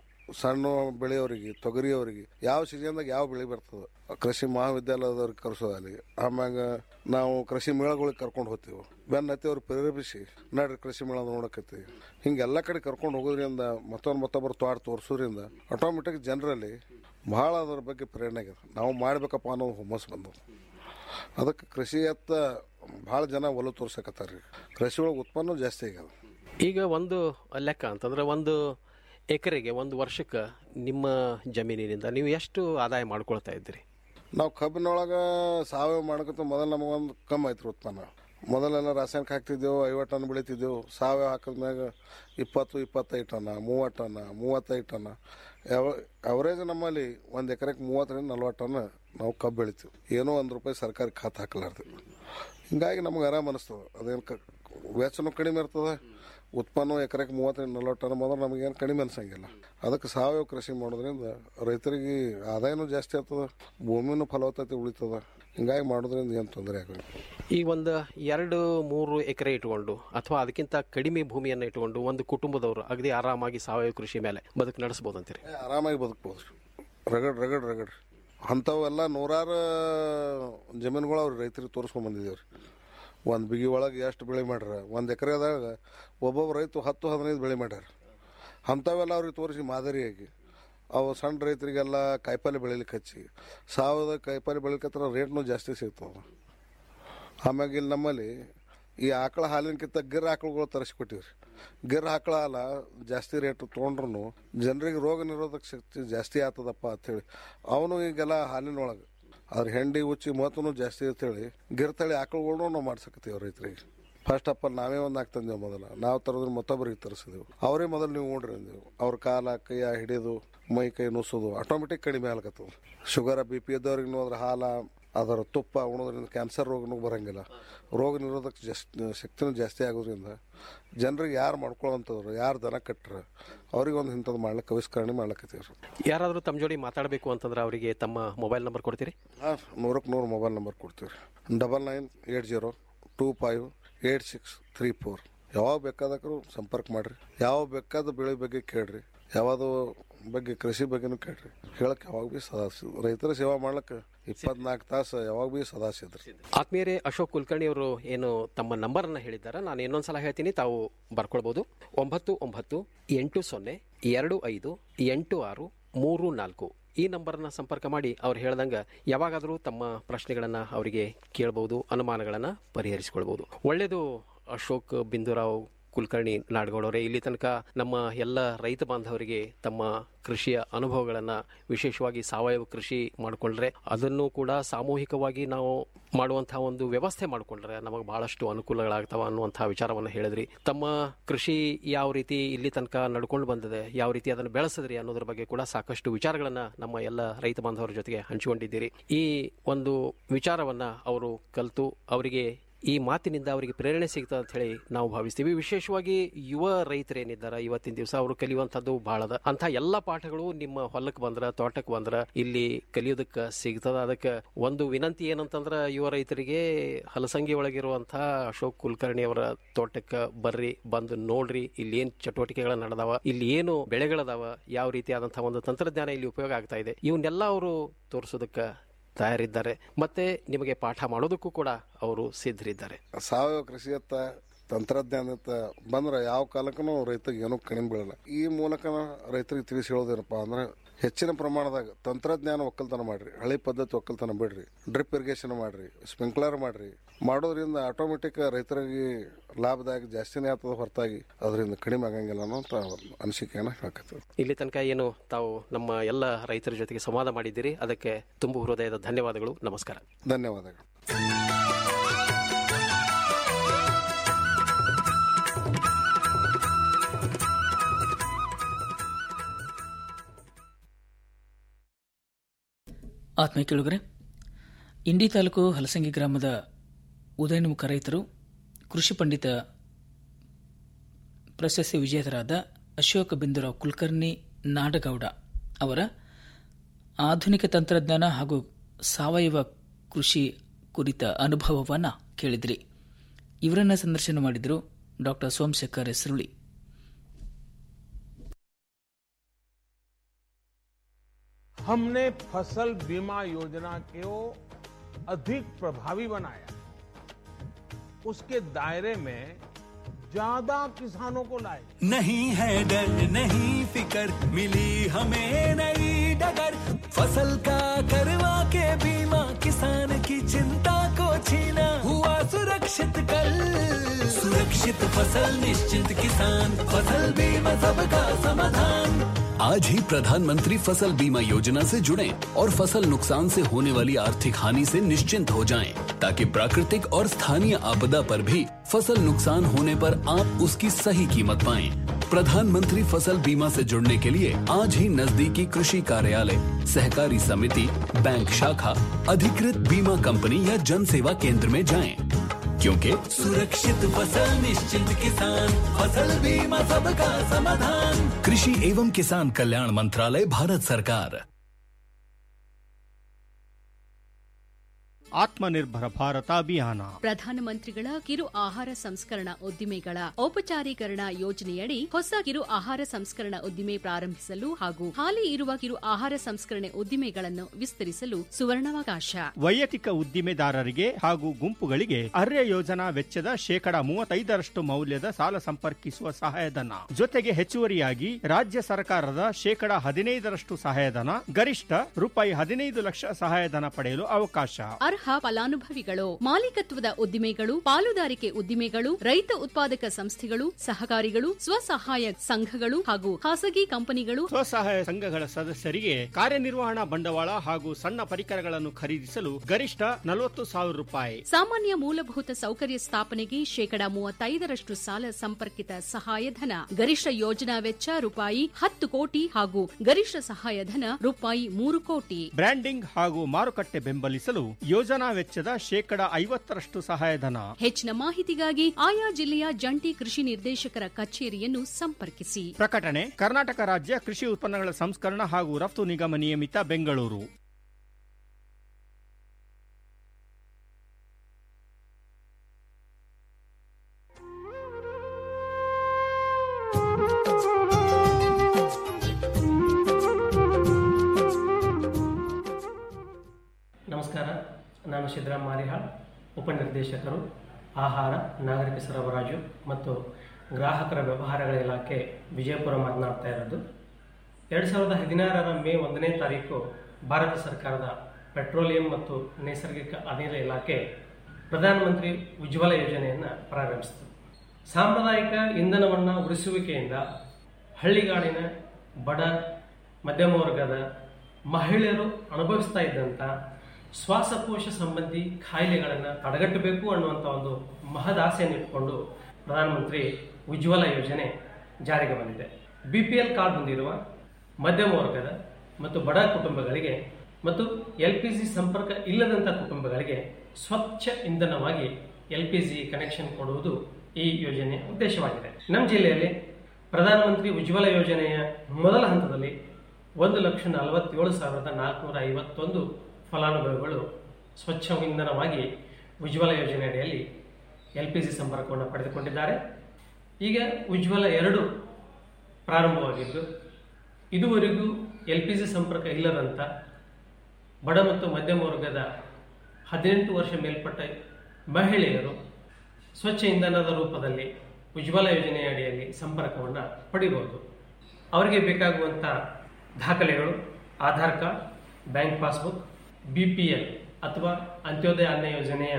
ಸಣ್ಣ ಬೆಳೆಯವರಿಗೆ ತೊಗರಿಯವರಿಗೆ ಯಾವ ಸೀಸನ್ದಾಗ ಯಾವ ಬೆಳೆ ಬರ್ತದೆ ಕೃಷಿ ಮಹಾವಿದ್ಯಾಲಯದವ್ರಿಗೆ ಕರೆಸೋದಲ್ಲಿ ಆಮ್ಯಾಗ ನಾವು ಕೃಷಿ ಮೇಳಗಳಿಗೆ ಕರ್ಕೊಂಡು ಹೋಗ್ತೀವಿ ಬೆನ್ನ ಹತ್ತಿ ಅವ್ರಿಗೆ ಪ್ರೇರೇಪಿಸಿ ನಡ್ರಿ ಕೃಷಿ ಮೇಳ ನೋಡಕತ್ತೀವಿ ಹಿಂಗೆ ಎಲ್ಲ ಕಡೆ ಕರ್ಕೊಂಡು ಹೋಗೋದ್ರಿಂದ ಮತ್ತೊಂದು ಮತ್ತೊಬ್ಬರು ತೋಟ ತೋರಿಸೋದ್ರಿಂದ ಆಟೋಮೆಟಿಕ್ ಜನರಲ್ಲಿ ಭಾಳ ಅದ್ರ ಬಗ್ಗೆ ಪ್ರೇರಣೆ ಆಗ್ಯದ ನಾವು ಮಾಡ್ಬೇಕಪ್ಪ ಅನ್ನೋ ಹುಮ್ಮಸ್ ಬಂದದ ಅದಕ್ಕೆ ಕೃಷಿ ಎತ್ತ ಭಾಳ ಜನ ಒಲವು ತೋರ್ಸಕತ್ತಾರ ರೀ ಕೃಷಿ ಒಳಗೆ ಉತ್ಪನ್ನ ಜಾಸ್ತಿ ಆಗ್ಯದ ಈಗ ಒಂದು ಲೆಕ್ಕ ಅಂತಂದ್ರೆ ಒಂದು ಎಕರೆಗೆ ಒಂದು ವರ್ಷಕ್ಕೆ ನಿಮ್ಮ ಜಮೀನಿನಿಂದ ನೀವು ಎಷ್ಟು ಆದಾಯ ಮಾಡ್ಕೊಳ್ತಾ ಇದ್ದೀರಿ ನಾವು ಕಬ್ಬಿನೊಳಗೆ ಸಾವಯವ ಮಾಡ್ಕೊತ ಮೊದಲು ನಮಗೊಂದು ಕಮ್ಮಿ ಐತ್ರಿ ಉತ್ಪನ್ನ ಮೊದಲೆಲ್ಲ ರಾಸಾಯನಿಕ ಹಾಕ್ತಿದ್ದೆವು ಐವತ್ತು ಟನ್ ಬೆಳಿತಿದ್ದೆವು ಸಾವಯವ ಹಾಕಿದ್ಮ್ಯಾಗ ಇಪ್ಪತ್ತು ಇಪ್ಪತ್ತೈದು ಟನ್ನ ಮೂವತ್ತು ಟನ್ನ ಮೂವತ್ತೈದು ಟನ್ನ ಯಾವ ಅವರೇಜ್ ನಮ್ಮಲ್ಲಿ ಒಂದು ಎಕರೆಗೆ ಮೂವತ್ತರಿಂದ ನಲ್ವತ್ತು ಟನ್ ನಾವು ಕಬ್ಬು ಬೆಳಿತೀವಿ ಏನೋ ಒಂದು ರೂಪಾಯಿ ಸರ್ಕಾರಿ ಖಾತೆ ಹಾಕಲಾರ್ದು ಹಿಂಗಾಗಿ ನಮ್ಗೆ ಆರಾಮ ಅನಿಸ್ತದೆ ಅದೇನು ಕ ವೆಚ್ಚನೂ ಕಡಿಮೆ ಇರ್ತದೆ ಉತ್ಪನ್ನ ಎಕರೆಗೆ ಮೂವತ್ತರಿಂದ ನಲ್ವತ್ತು ಟನ್ ಬಂದ್ರೆ ನಮಗೇನು ಕಡಿಮೆ ಅನ್ಸಂಗಿಲ್ಲ ಅದಕ್ಕೆ ಸಾವಯವ ಕೃಷಿ ಮಾಡೋದ್ರಿಂದ ರೈತರಿಗೆ ಆದಾಯನೂ ಜಾಸ್ತಿ ಆಗ್ತದೆ ಭೂಮಿನೂ ಫಲವತ್ತತೆ ಉಳಿತದ ಹಿಂಗಾಗಿ ಮಾಡೋದ್ರಿಂದ ಏನು ತೊಂದರೆ ಆಗೋಲ್ಲ ಈ ಒಂದು ಎರಡು ಮೂರು ಎಕರೆ ಇಟ್ಕೊಂಡು ಅಥವಾ ಅದಕ್ಕಿಂತ ಕಡಿಮೆ ಭೂಮಿಯನ್ನು ಇಟ್ಕೊಂಡು ಒಂದು ಕುಟುಂಬದವರು ಅಗದಿ ಆರಾಮಾಗಿ ಸಾವಯವ ಕೃಷಿ ಮೇಲೆ ಬದುಕು ನಡೆಸ್ಬೋದು ಅಂತೀರಿ ಆರಾಮಾಗಿ ಬದುಕ್ಬೋದು ರಗಡ್ ರಗಡ್ ರಗಡ್ ಅಂಥವೆಲ್ಲ ನೂರಾರು ಜಮೀನುಗಳು ಅವ್ರು ರೈತರಿಗೆ ತೋರಿಸ್ಕೊಂಡ್ ಬಂದಿದ್ದೇವ್ರಿ ಒಂದು ಬಿಗಿ ಒಳಗೆ ಎಷ್ಟು ಬೆಳೆ ಮಾಡ್ಯಾರ ಒಂದು ಎಕರೆದಾಗ ಒಬ್ಬೊಬ್ಬ ರೈತ ಹತ್ತು ಹದಿನೈದು ಬೆಳೆ ಮಾಡ್ಯಾರ ಅಂಥವೆಲ್ಲ ಅವ್ರಿಗೆ ತೋರಿಸಿ ಮಾದರಿಯಾಗಿ ಅವು ಸಣ್ಣ ರೈತರಿಗೆಲ್ಲ ಕಾಯಿಪಲ್ಲೆ ಬೆಳಿಲಿಕ್ಕೆ ಹಚ್ಚಿ ಸಾವಯವ ಕಾಯಿಪಲ್ಲೆ ಬೆಳಿಲಿಕ್ಕೆ ರೇಟ್ನೂ ಜಾಸ್ತಿ ಸಿಗ್ತವೆ ಆಮ್ಯಾಗ ಇಲ್ಲಿ ನಮ್ಮಲ್ಲಿ ಈ ಆಕಳ ಹಾಲಿನಕ್ಕಿಂತ ಗಿರ್ ಆಕಳುಗಳು ತರಿಸ್ಕೊಟ್ಟಿವ್ರಿ ಗಿರ್ ಆಕಳ ಹಾಲ ಜಾಸ್ತಿ ರೇಟ್ ತೊಗೊಂಡ್ರು ಜನರಿಗೆ ರೋಗ ನಿರೋಧಕ ಶಕ್ತಿ ಜಾಸ್ತಿ ಆಗ್ತದಪ್ಪ ಅಂತೇಳಿ ಅವನು ಈಗೆಲ್ಲ ಹಾಲಿನೊಳಗೆ ಅದ್ರ ಹೆಂಡಿ ಉಚ್ಚಿ ಮಹತ್ವನು ಜಾಸ್ತಿ ಅಂತೇಳಿ ಗಿರ್ ತಳಿ ಆಕಳುಗಳ್ನು ನಾವು ಮಾಡ್ಸಕತ್ತೀವಿ ರೈತರಿಗೆ ಫಸ್ಟ್ ಆಫ್ ಆಲ್ ನಾವೇ ಒಂದು ಹಾಕ್ತಂದೇವು ಮೊದಲ ನಾವು ತರೋದ್ರ ಮತ್ತೊಬ್ಬರಿಗೆ ತರಿಸಿದೆವು ಅವರೇ ಮೊದಲು ನೀವು ನೋಡ್ರಿ ಅಂದೆವು ಅವ್ರ ಕಾಲ ಕೈಯ ಹಿಡಿದು ಮೈ ಕೈ ನುಸೋದು ಆಟೋಮೆಟಿಕ್ ಕಡಿಮೆ ಆಗ್ಲಕತ್ತದ ಶುಗರ್ ಬಿ ಪಿ ಇದ್ದವ್ರಿಗೆ ನೋಡಿದ್ರೆ ಹಾಲ ಅದರ ತುಪ್ಪ ಉಣೋದ್ರಿಂದ ಕ್ಯಾನ್ಸರ್ ರೋಗನೂ ಬರಂಗಿಲ್ಲ ರೋಗ ನಿರೋಧಕ ಜಸ್ಟ್ ಶಕ್ತಿನೂ ಜಾಸ್ತಿ ಆಗೋದ್ರಿಂದ ಜನರಿಗೆ ಯಾರು ಮಾಡ್ಕೊಳ್ಳೋಂಥವ್ರು ಯಾರು ದನ ಕಟ್ಟರ ಅವ್ರಿಗೆ ಒಂದು ಇಂಥದ್ದು ಮಾಡ್ಲಿಕ್ಕೆ ಆವಿಷ್ಕರಣೆ ಮಾಡ್ಲಕತ್ತೀವ್ರಿ ಯಾರಾದರೂ ತಮ್ಮ ಜೋಡಿ ಮಾತಾಡಬೇಕು ಅಂತಂದ್ರೆ ಅವರಿಗೆ ತಮ್ಮ ಮೊಬೈಲ್ ನಂಬರ್ ಕೊಡ್ತೀರಿ ಹಾಂ ನೂರಕ್ಕೆ ನೂರು ಮೊಬೈಲ್ ನಂಬರ್ ಕೊಡ್ತೀವಿ ರೀ double nine eight zero two five eight six three four ಯಾವಾಗ ಬೇಕಾದಕ್ರು ಸಂಪರ್ಕ ಮಾಡ್ರಿ ಯಾವ ಬೇಕಾದ ಬೆಳೆ ಬಗ್ಗೆ ಕೇಳ್ರಿ ಯಾವುದು ಬಗ್ಗೆ ಕೃಷಿ ಬಗ್ಗೆನೂ ಕೇಳ್ರಿ ಹೇಳಕ್ಕೆ ಯಾವಾಗ ಭೀ ಸದಾ ಸಿ- ರೈತರ ಸೇವಾ ಮಾಡ್ಲಿಕ್ಕೆ ಇಪ್ಪತ್ನಾಲ್ಕು ತಾಸು ಯಾವಾಗ ಭೀ ಸದಾ ಸಿದ್ರಿ ಆತ್ಮೀಯರೇ ಅಶೋಕ್ ಕುಲಕರ್ಣಿ ಅವರು ಏನು ತಮ್ಮ ನಂಬರನ್ನು ಹೇಳಿದ್ದಾರೆ ನಾನು ಇನ್ನೊಂದ್ಸಲ ಹೇಳ್ತೀನಿ ತಾವು ಬರ್ಕೊಳ್ಬೋದು ಒಂಬತ್ತು ಒಂಬತ್ತು ಎಂಟು ಸೊನ್ನೆ ಎರಡು ಐದು ಎಂಟು ಆರು ಮೂರು ನಾಲ್ಕು ಈ ನಂಬರ್ನ ಸಂಪರ್ಕ ಮಾಡಿ ಅವ್ರು ಹೇಳ್ದಂಗೆ ಯಾವಾಗಾದರೂ ತಮ್ಮ ಪ್ರಶ್ನೆಗಳನ್ನು ಅವರಿಗೆ ಕೇಳ್ಬೋದು ಅನುಮಾನಗಳನ್ನು ಪರಿಹರಿಸಿಕೊಳ್ಬೋದು ಒಳ್ಳೆಯದು ಅಶೋಕ್ ಬಿಂದುರಾವ್ ಕುಲಕರ್ಣಿ ನಾಡಗೌಡವರೇ ಇಲ್ಲಿ ತನಕ ನಮ್ಮ ಎಲ್ಲ ರೈತ ಬಾಂಧವರಿಗೆ ತಮ್ಮ ಕೃಷಿಯ ಅನುಭವಗಳನ್ನು ವಿಶೇಷವಾಗಿ ಸಾವಯವ ಕೃಷಿ ಮಾಡಿಕೊಂಡ್ರೆ ಅದನ್ನು ಕೂಡ ಸಾಮೂಹಿಕವಾಗಿ ನಾವು ಮಾಡುವಂತಹ ಒಂದು ವ್ಯವಸ್ಥೆ ಮಾಡಿಕೊಂಡ್ರೆ ನಮಗೆ ಬಹಳಷ್ಟು ಅನುಕೂಲಗಳಾಗ್ತಾವ ಅನ್ನುವಂತಹ ವಿಚಾರವನ್ನು ಹೇಳಿದ್ರಿ ತಮ್ಮ ಕೃಷಿ ಯಾವ ರೀತಿ ಇಲ್ಲಿ ತನಕ ನಡ್ಕೊಂಡು ಬಂದಿದೆ ಯಾವ ರೀತಿ ಅದನ್ನು ಬೆಳೆಸಿದ್ರಿ ಅನ್ನೋದ್ರ ಬಗ್ಗೆ ಕೂಡ ಸಾಕಷ್ಟು ವಿಚಾರಗಳನ್ನ ನಮ್ಮ ಎಲ್ಲ ರೈತ ಬಾಂಧವರ ಜೊತೆಗೆ ಹಂಚಿಕೊಂಡಿದ್ದೀರಿ ಈ ಒಂದು ವಿಚಾರವನ್ನ ಅವರು ಕಲಿತು ಅವರಿಗೆ ಈ ಮಾತಿನಿಂದ ಅವರಿಗೆ ಪ್ರೇರಣೆ ಸಿಗ್ತದೆ ಅಂತ ಹೇಳಿ ನಾವು ಭಾವಿಸ್ತೀವಿ ವಿಶೇಷವಾಗಿ ಯುವ ರೈತರೇನಿದ್ದಾರೆ ಇವತ್ತಿನ ದಿವಸ ಅವರು ಕಲಿಯುವಂಥದ್ದು ಬಹಳ ಅದ ಅಂತ ಎಲ್ಲ ಪಾಠಗಳು ನಿಮ್ಮ ಹೊಲಕ್ಕೆ ಬಂದ್ರ ತೋಟಕ್ಕೆ ಬಂದ್ರ ಇಲ್ಲಿ ಕಲಿಯೋದಕ್ಕೆ ಸಿಗ್ತದ ಅದಕ್ಕೆ ಒಂದು ವಿನಂತಿ ಏನಂತಂದ್ರ ಯುವ ರೈತರಿಗೆ ಹಲಸಂಗಿ ಒಳಗಿರುವಂತಹ ಅಶೋಕ್ ಕುಲಕರ್ಣಿ ಅವರ ತೋಟಕ್ಕೆ ಬರ್ರಿ ಬಂದು ನೋಡ್ರಿ ಇಲ್ಲಿ ಏನ್ ಚಟುವಟಿಕೆಗಳ ನಡೆದಾವ ಇಲ್ಲಿ ಏನು ಬೆಳೆಗಳದಾವ ಯಾವ ರೀತಿಯಾದಂತಹ ಒಂದು ತಂತ್ರಜ್ಞಾನ ಇಲ್ಲಿ ಉಪಯೋಗ ಆಗ್ತಾ ಇದೆ ಇವನ್ನೆಲ್ಲ ಅವರು ತೋರಿಸೋದಕ್ಕೆ ತಯಾರಿದ್ದಾರೆ ಮತ್ತೆ ನಿಮಗೆ ಪಾಠ ಮಾಡೋದಕ್ಕೂ ಕೂಡ ಅವರು ಸಿದ್ಧರಿದ್ದಾರೆ ಸಾವಯವ ಕೃಷಿಯತ್ತ ತಂತ್ರಜ್ಞಾನದ ಬಂದ್ರೆ ಯಾವ ಕಾಲಕ್ಕೂ ರೈತರಿಗೆ ಏನೂ ಕಡಿಮೆ ಬೀಳಲ್ಲ ಈ ಮೂಲಕ ರೈತರಿಗೆ ತಿಳಿಸಿ ಹೇಳೋದೇನಪ್ಪ ಅಂದ್ರೆ ಹೆಚ್ಚಿನ ಪ್ರಮಾಣದಾಗ ತಂತ್ರಜ್ಞಾನ ಒಕ್ಕಲ್ತನ ಮಾಡ್ರಿ ಹಳೆ ಪದ್ಧತಿ ಒಕ್ಕಲ್ತನ ಬಿಡ್ರಿ ಡ್ರಿಪ್ ಇರಿಗೇಷನ್ ಮಾಡ್ರಿ ಸ್ಪ್ರಿಂಕ್ಲರ್ ಮಾಡ್ರಿ ಮಾಡೋದ್ರಿಂದ ಆಟೋಮೆಟಿಕ್ ರೈತರಿಗೆ ಲಾಭದಾಯಕ ಜಾಸ್ತಿನೇ ಆಗ್ತದ ಹೊರತಾಗಿ ಅದರಿಂದ ಕಡಿಮೆ ಆಗಂಗಿಲ್ಲ ಅನ್ನೋ ಅನಿಸಿಕೆಯನ್ನು ಹೇಳ್ಕತ್ತೀವಿ ಇಲ್ಲಿ ತನಕ ಏನು ತಾವು ನಮ್ಮ ಎಲ್ಲ ರೈತರ ಜೊತೆಗೆ ಸಂವಾದ ಮಾಡಿದ್ದೀರಿ ಅದಕ್ಕೆ ತುಂಬು ಹೃದಯದ ಧನ್ಯವಾದಗಳು ನಮಸ್ಕಾರ ಧನ್ಯವಾದಗಳು ಆತ್ಮೀಯ ಕೇಳುಗರೆ ಇಂಡಿ ತಾಲೂಕು ಹಲಸಂಗಿ ಗ್ರಾಮದ ಉದಯನ್ಮುಖ ರೈತರು ಕೃಷಿ ಪಂಡಿತ ಪ್ರಶಸ್ತಿ ವಿಜೇತರಾದ ಅಶೋಕ್ ಬಿಂದುರಾವ್ ಕುಲಕರ್ಣಿ ನಾಡಗೌಡ ಅವರ ಆಧುನಿಕ ತಂತ್ರಜ್ಞಾನ ಹಾಗೂ ಸಾವಯವ ಕೃಷಿ ಕುರಿತ ಅನುಭವವನ್ನು ಕೇಳಿದ್ರಿ ಇವರನ್ನ ಸಂದರ್ಶನ ಮಾಡಿದರು ಡಾಕ್ಟರ್ ಸೋಮಶೇಖರ್ ಹೆಸರುಳಿ हमने फसल बीमा योजना को अधिक प्रभावी बनाया उसके दायरे में ज्यादा किसानों को लाए नहीं है डर नहीं फिकर मिली हमें नई डगर फसल का करवा के बीमा किसान की चिंता सुरक्षित फसल निश्चिंत किसान फसल बीमा सबका समाधान आज ही प्रधानमंत्री फसल बीमा योजना से जुड़ें और फसल नुकसान से होने वाली आर्थिक हानि से निश्चिंत हो जाएं, ताकि प्राकृतिक और स्थानीय आपदा पर भी फसल नुकसान होने पर आप उसकी सही कीमत पाएं। प्रधानमंत्री फसल बीमा से जुड़ने के लिए आज ही नजदीकी कृषि कार्यालय सहकारी समिति बैंक शाखा अधिकृत बीमा कंपनी या जन सेवा केंद्र में जाएं, क्योंकि सुरक्षित फसल निश्चिंत किसान फसल बीमा सबका समाधान कृषि एवं किसान कल्याण मंत्रालय भारत सरकार ಆತ್ಮನಿರ್ಭರ ಭಾರತ ಅಭಿಯಾನ ಪ್ರಧಾನಮಂತ್ರಿಗಳ ಕಿರು ಆಹಾರ ಸಂಸ್ಕರಣಾ ಉದ್ದಿಮೆಗಳ ಔಪಚಾರೀಕರಣ ಯೋಜನೆಯಡಿ ಹೊಸ ಕಿರು ಆಹಾರ ಸಂಸ್ಕರಣಾ ಉದ್ದಿಮೆ ಪ್ರಾರಂಭಿಸಲು ಹಾಗೂ ಹಾಲಿ ಇರುವ ಕಿರು ಆಹಾರ ಸಂಸ್ಕರಣೆ ಉದ್ದಿಮೆಗಳನ್ನು ವಿಸ್ತರಿಸಲು ಸುವರ್ಣಾವಕಾಶ ವೈಯಕ್ತಿಕ ಉದ್ದಿಮೆದಾರರಿಗೆ ಹಾಗೂ ಗುಂಪುಗಳಿಗೆ ಅರ್ಯ ಯೋಜನಾ ವೆಚ್ಚದ ಶೇಕಡ ಮೂವತ್ತೈದರಷ್ಟು ಮೌಲ್ಯದ ಸಾಲ ಸಂಪರ್ಕಿಸುವ ಸಹಾಯಧನ ಜೊತೆಗೆ ಹೆಚ್ಚುವರಿಯಾಗಿ ರಾಜ್ಯ ಸರ್ಕಾರದ ಶೇಕಡ ಹದಿನೈದರಷ್ಟು ಸಹಾಯಧನ ಗರಿಷ್ಠ ರೂಪಾಯಿ ಹದಿನೈದು ಲಕ್ಷ ಸಹಾಯಧನ ಪಡೆಯಲು ಅವಕಾಶ ಅರ್ಹ ಫಲಾನುಭವಿಗಳು ಮಾಲೀಕತ್ವದ ಉದ್ದಿಮೆಗಳು ಪಾಲುದಾರಿಕೆ ಉದ್ದಿಮೆಗಳು ರೈತ ಉತ್ಪಾದಕ ಸಂಸ್ಥೆಗಳು ಸಹಕಾರಿಗಳು ಸ್ವಸಹಾಯ ಸಂಘಗಳು ಹಾಗೂ ಖಾಸಗಿ ಕಂಪನಿಗಳು ಸ್ವಸಹಾಯ ಸಂಘಗಳ ಸದಸ್ಯರಿಗೆ ಕಾರ್ಯನಿರ್ವಹಣಾ ಬಂಡವಾಳ ಹಾಗೂ ಸಣ್ಣ ಪರಿಕರಗಳನ್ನು ಖರೀದಿಸಲು ಗರಿಷ್ಠ ನಲವತ್ತು ಸಾವಿರ ರೂಪಾಯಿ ಸಾಮಾನ್ಯ ಮೂಲಭೂತ ಸೌಕರ್ಯ ಸ್ಥಾಪನೆಗೆ ಶೇಕಡ ಮೂವತ್ತೈದರಷ್ಟು ಸಾಲ ಸಂಪರ್ಕಿತ ಸಹಾಯಧನ ಗರಿಷ್ಠ ಯೋಜನಾ ವೆಚ್ಚ ರೂಪಾಯಿ ಹತ್ತು ಕೋಟಿ ಹಾಗೂ ಗರಿಷ್ಠ ಸಹಾಯಧನ ರೂಪಾಯಿ ಮೂರು ಕೋಟಿ ಬ್ರ್ಯಾಂಡಿಂಗ್ ಹಾಗೂ ಮಾರುಕಟ್ಟೆ ಬೆಂಬಲಿಸಲು ಯೋಜನಾ ವೆಚ್ಚದ ಶೇಕಡ ಐವತ್ತರಷ್ಟು ಸಹಾಯಧನ ಹೆಚ್ಚಿನ ಮಾಹಿತಿಗಾಗಿ ಆಯಾ ಜಿಲ್ಲೆಯ ಜಂಟಿ ಕೃಷಿ ನಿರ್ದೇಶಕರ ಕಚೇರಿಯನ್ನು ಸಂಪರ್ಕಿಸಿ ಪ್ರಕಟಣೆ ಕರ್ನಾಟಕ ರಾಜ್ಯ ಕೃಷಿ ಉತ್ಪನ್ನಗಳ ಸಂಸ್ಕರಣ ಹಾಗೂ ರಫ್ತು ನಿಗಮ ನಿಯಮಿತ ಬೆಂಗಳೂರು ನಮಸ್ಕಾರ ನಾನು ಸಿದ್ದರಾಮ್ ಮಾರಿಹಾಳ್ ಉಪನಿರ್ದೇಶಕರು ಆಹಾರ ನಾಗರಿಕ ಸರಬರಾಜು ಮತ್ತು ಗ್ರಾಹಕರ ವ್ಯವಹಾರಗಳ ಇಲಾಖೆ ವಿಜಯಪುರ ಮಾತನಾಡ್ತಾ ಇರೋದು ಎರಡು ಸಾವಿರದ ಹದಿನಾರರ ಮೇ ಒಂದನೇ ತಾರೀಕು ಭಾರತ ಸರ್ಕಾರದ ಪೆಟ್ರೋಲಿಯಂ ಮತ್ತು ನೈಸರ್ಗಿಕ ಅನಿಲ ಇಲಾಖೆ ಪ್ರಧಾನಮಂತ್ರಿ ಉಜ್ವಲ ಯೋಜನೆಯನ್ನು ಪ್ರಾರಂಭಿಸಿತು ಸಾಂಪ್ರದಾಯಿಕ ಇಂಧನವನ್ನು ಉಳಿಸುವಿಕೆಯಿಂದ ಹಳ್ಳಿಗಾಡಿನ ಬಡ ಮಧ್ಯಮ ವರ್ಗದ ಮಹಿಳೆಯರು ಅನುಭವಿಸ್ತಾ ಇದ್ದಂಥ ಶ್ವಾಸಕೋಶ ಸಂಬಂಧಿ ಕಾಯಿಲೆಗಳನ್ನು ತಡೆಗಟ್ಟಬೇಕು ಅನ್ನುವಂಥ ಒಂದು ಮಹದಾಸೆಯನ್ನು ಇಟ್ಕೊಂಡು ಪ್ರಧಾನಮಂತ್ರಿ ಉಜ್ವಲ ಯೋಜನೆ ಜಾರಿಗೆ ಬಂದಿದೆ ಬಿ ಪಿ ಎಲ್ ಕಾರ್ಡ್ ಹೊಂದಿರುವ ಮಧ್ಯಮ ವರ್ಗದ ಮತ್ತು ಬಡ ಕುಟುಂಬಗಳಿಗೆ ಮತ್ತು ಎಲ್ ಪಿ ಜಿ ಸಂಪರ್ಕ ಇಲ್ಲದಂಥ ಕುಟುಂಬಗಳಿಗೆ ಸ್ವಚ್ಛ ಇಂಧನವಾಗಿ ಎಲ್ ಪಿ ಜಿ ಕನೆಕ್ಷನ್ ಕೊಡುವುದು ಈ ಯೋಜನೆಯ ಉದ್ದೇಶವಾಗಿದೆ ನಮ್ಮ ಜಿಲ್ಲೆಯಲ್ಲಿ ಪ್ರಧಾನಮಂತ್ರಿ ಉಜ್ವಲ ಯೋಜನೆಯ ಮೊದಲ ಹಂತದಲ್ಲಿ ಒಂದು ಲಕ್ಷ ನಲವತ್ತೇಳು ಸಾವಿರದ ನಾಲ್ಕುನೂರ ಐವತ್ತೊಂದು ಫಲಾನುಭವಿಗಳು ಸ್ವಚ್ಛ ಇಂಧನವಾಗಿ ಉಜ್ವಲ ಯೋಜನೆ ಅಡಿಯಲ್ಲಿ ಎಲ್ ಪಿ ಜಿ ಸಂಪರ್ಕವನ್ನು ಪಡೆದುಕೊಂಡಿದ್ದಾರೆ ಈಗ ಉಜ್ವಲ ಎರಡು ಪ್ರಾರಂಭವಾಗಿದ್ದು ಇದುವರೆಗೂ ಎಲ್ ಪಿ ಜಿ ಸಂಪರ್ಕ ಇಲ್ಲದಂಥ ಬಡ ಮತ್ತು ಮಧ್ಯಮ ವರ್ಗದ ಹದಿನೆಂಟು ವರ್ಷ ಮೇಲ್ಪಟ್ಟ ಮಹಿಳೆಯರು ಸ್ವಚ್ಛ ಇಂಧನದ ರೂಪದಲ್ಲಿ ಉಜ್ವಲ ಯೋಜನೆಯ ಅಡಿಯಲ್ಲಿ ಸಂಪರ್ಕವನ್ನು ಪಡಿಬಹುದು ಅವರಿಗೆ ಬೇಕಾಗುವಂಥ ದಾಖಲೆಗಳು Aadhaar card bank passbook B P L ಅಥವಾ ಅಂತ್ಯೋದಯ ಅನ್ನ ಯೋಜನೆಯ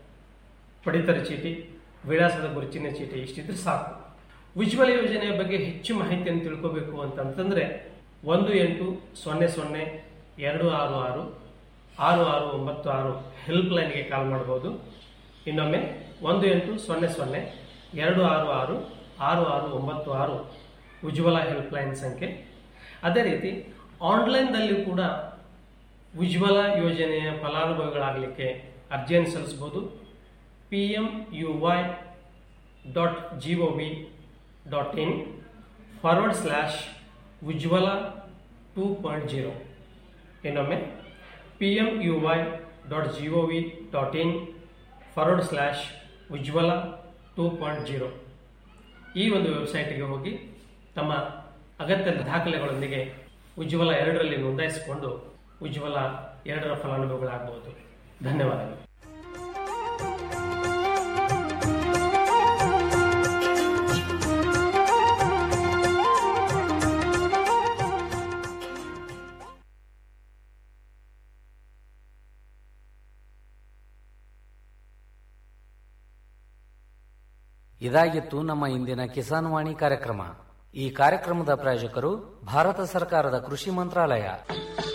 ಪಡಿತರ ಚೀಟಿ ವಿಳಾಸದ ಗುರುತಿನ ಚೀಟಿ ಇಷ್ಟಿದ್ರೆ ಸಾಕು ಉಜ್ವಲ ಯೋಜನೆಯ ಬಗ್ಗೆ ಹೆಚ್ಚು ಮಾಹಿತಿಯನ್ನು ತಿಳ್ಕೋಬೇಕು ಅಂತಂತಂದ್ರೆ ಒಂದು ಎಂಟು ಸೊನ್ನೆ ಸೊನ್ನೆ ಎರಡು ಆರು ಆರು ಆರು ಆರು ಒಂಬತ್ತು ಆರು ಹೆಲ್ಪ್ ಲೈನ್ಗೆ ಕಾಲ್ ಮಾಡಬಹುದು ಇನ್ನೊಮ್ಮೆ ಒಂದು ಎಂಟು ಸೊನ್ನೆ ಸೊನ್ನೆ ಎರಡು ಆರು ಆರು ಆರು ಆರು ಒಂಬತ್ತು ಆರು ಉಜ್ವಲ ಹೆಲ್ಪ್ ಲೈನ್ ಸಂಖ್ಯೆ ಅದೇ ರೀತಿ ಆನ್ಲೈನ್ದಲ್ಲಿ ಕೂಡ ಉಜ್ವಲ ಯೋಜನೆಯ ಫಲಾನುಭವಿಗಳಾಗಲಿಕ್ಕೆ ಅರ್ಜಿಯನ್ನು ಸಲ್ಲಿಸಬಹುದು P M U Y dot G O V dot in forward slash Ujjwala two point zero ಇನ್ನೊಮ್ಮೆ P M U Y dot G O V dot in forward slash Ujjwala two point zero ಈ ಒಂದು ವೆಬ್ಸೈಟ್ಗೆ ಹೋಗಿ ತಮ್ಮ ಅಗತ್ಯ ದಾಖಲೆಗಳೊಂದಿಗೆ ಉಜ್ವಲ ಎರಡರಲ್ಲಿ ನೋಂದಾಯಿಸಿಕೊಂಡು ಉಜ್ವಲ ಎರಡರ ಫಲಾನುಭವಿಗಳಾಗಬಹುದು ಧನ್ಯವಾದಗಳು ಇದಾಗಿತ್ತು ನಮ್ಮ ಇಂದಿನ ಕಿಸಾನ್ ವಾಣಿ ಕಾರ್ಯಕ್ರಮ ಈ ಕಾರ್ಯಕ್ರಮದ ಪ್ರಾಯೋಜಕರು ಭಾರತ ಸರ್ಕಾರದ ಕೃಷಿ ಮಂತ್ರಾಲಯ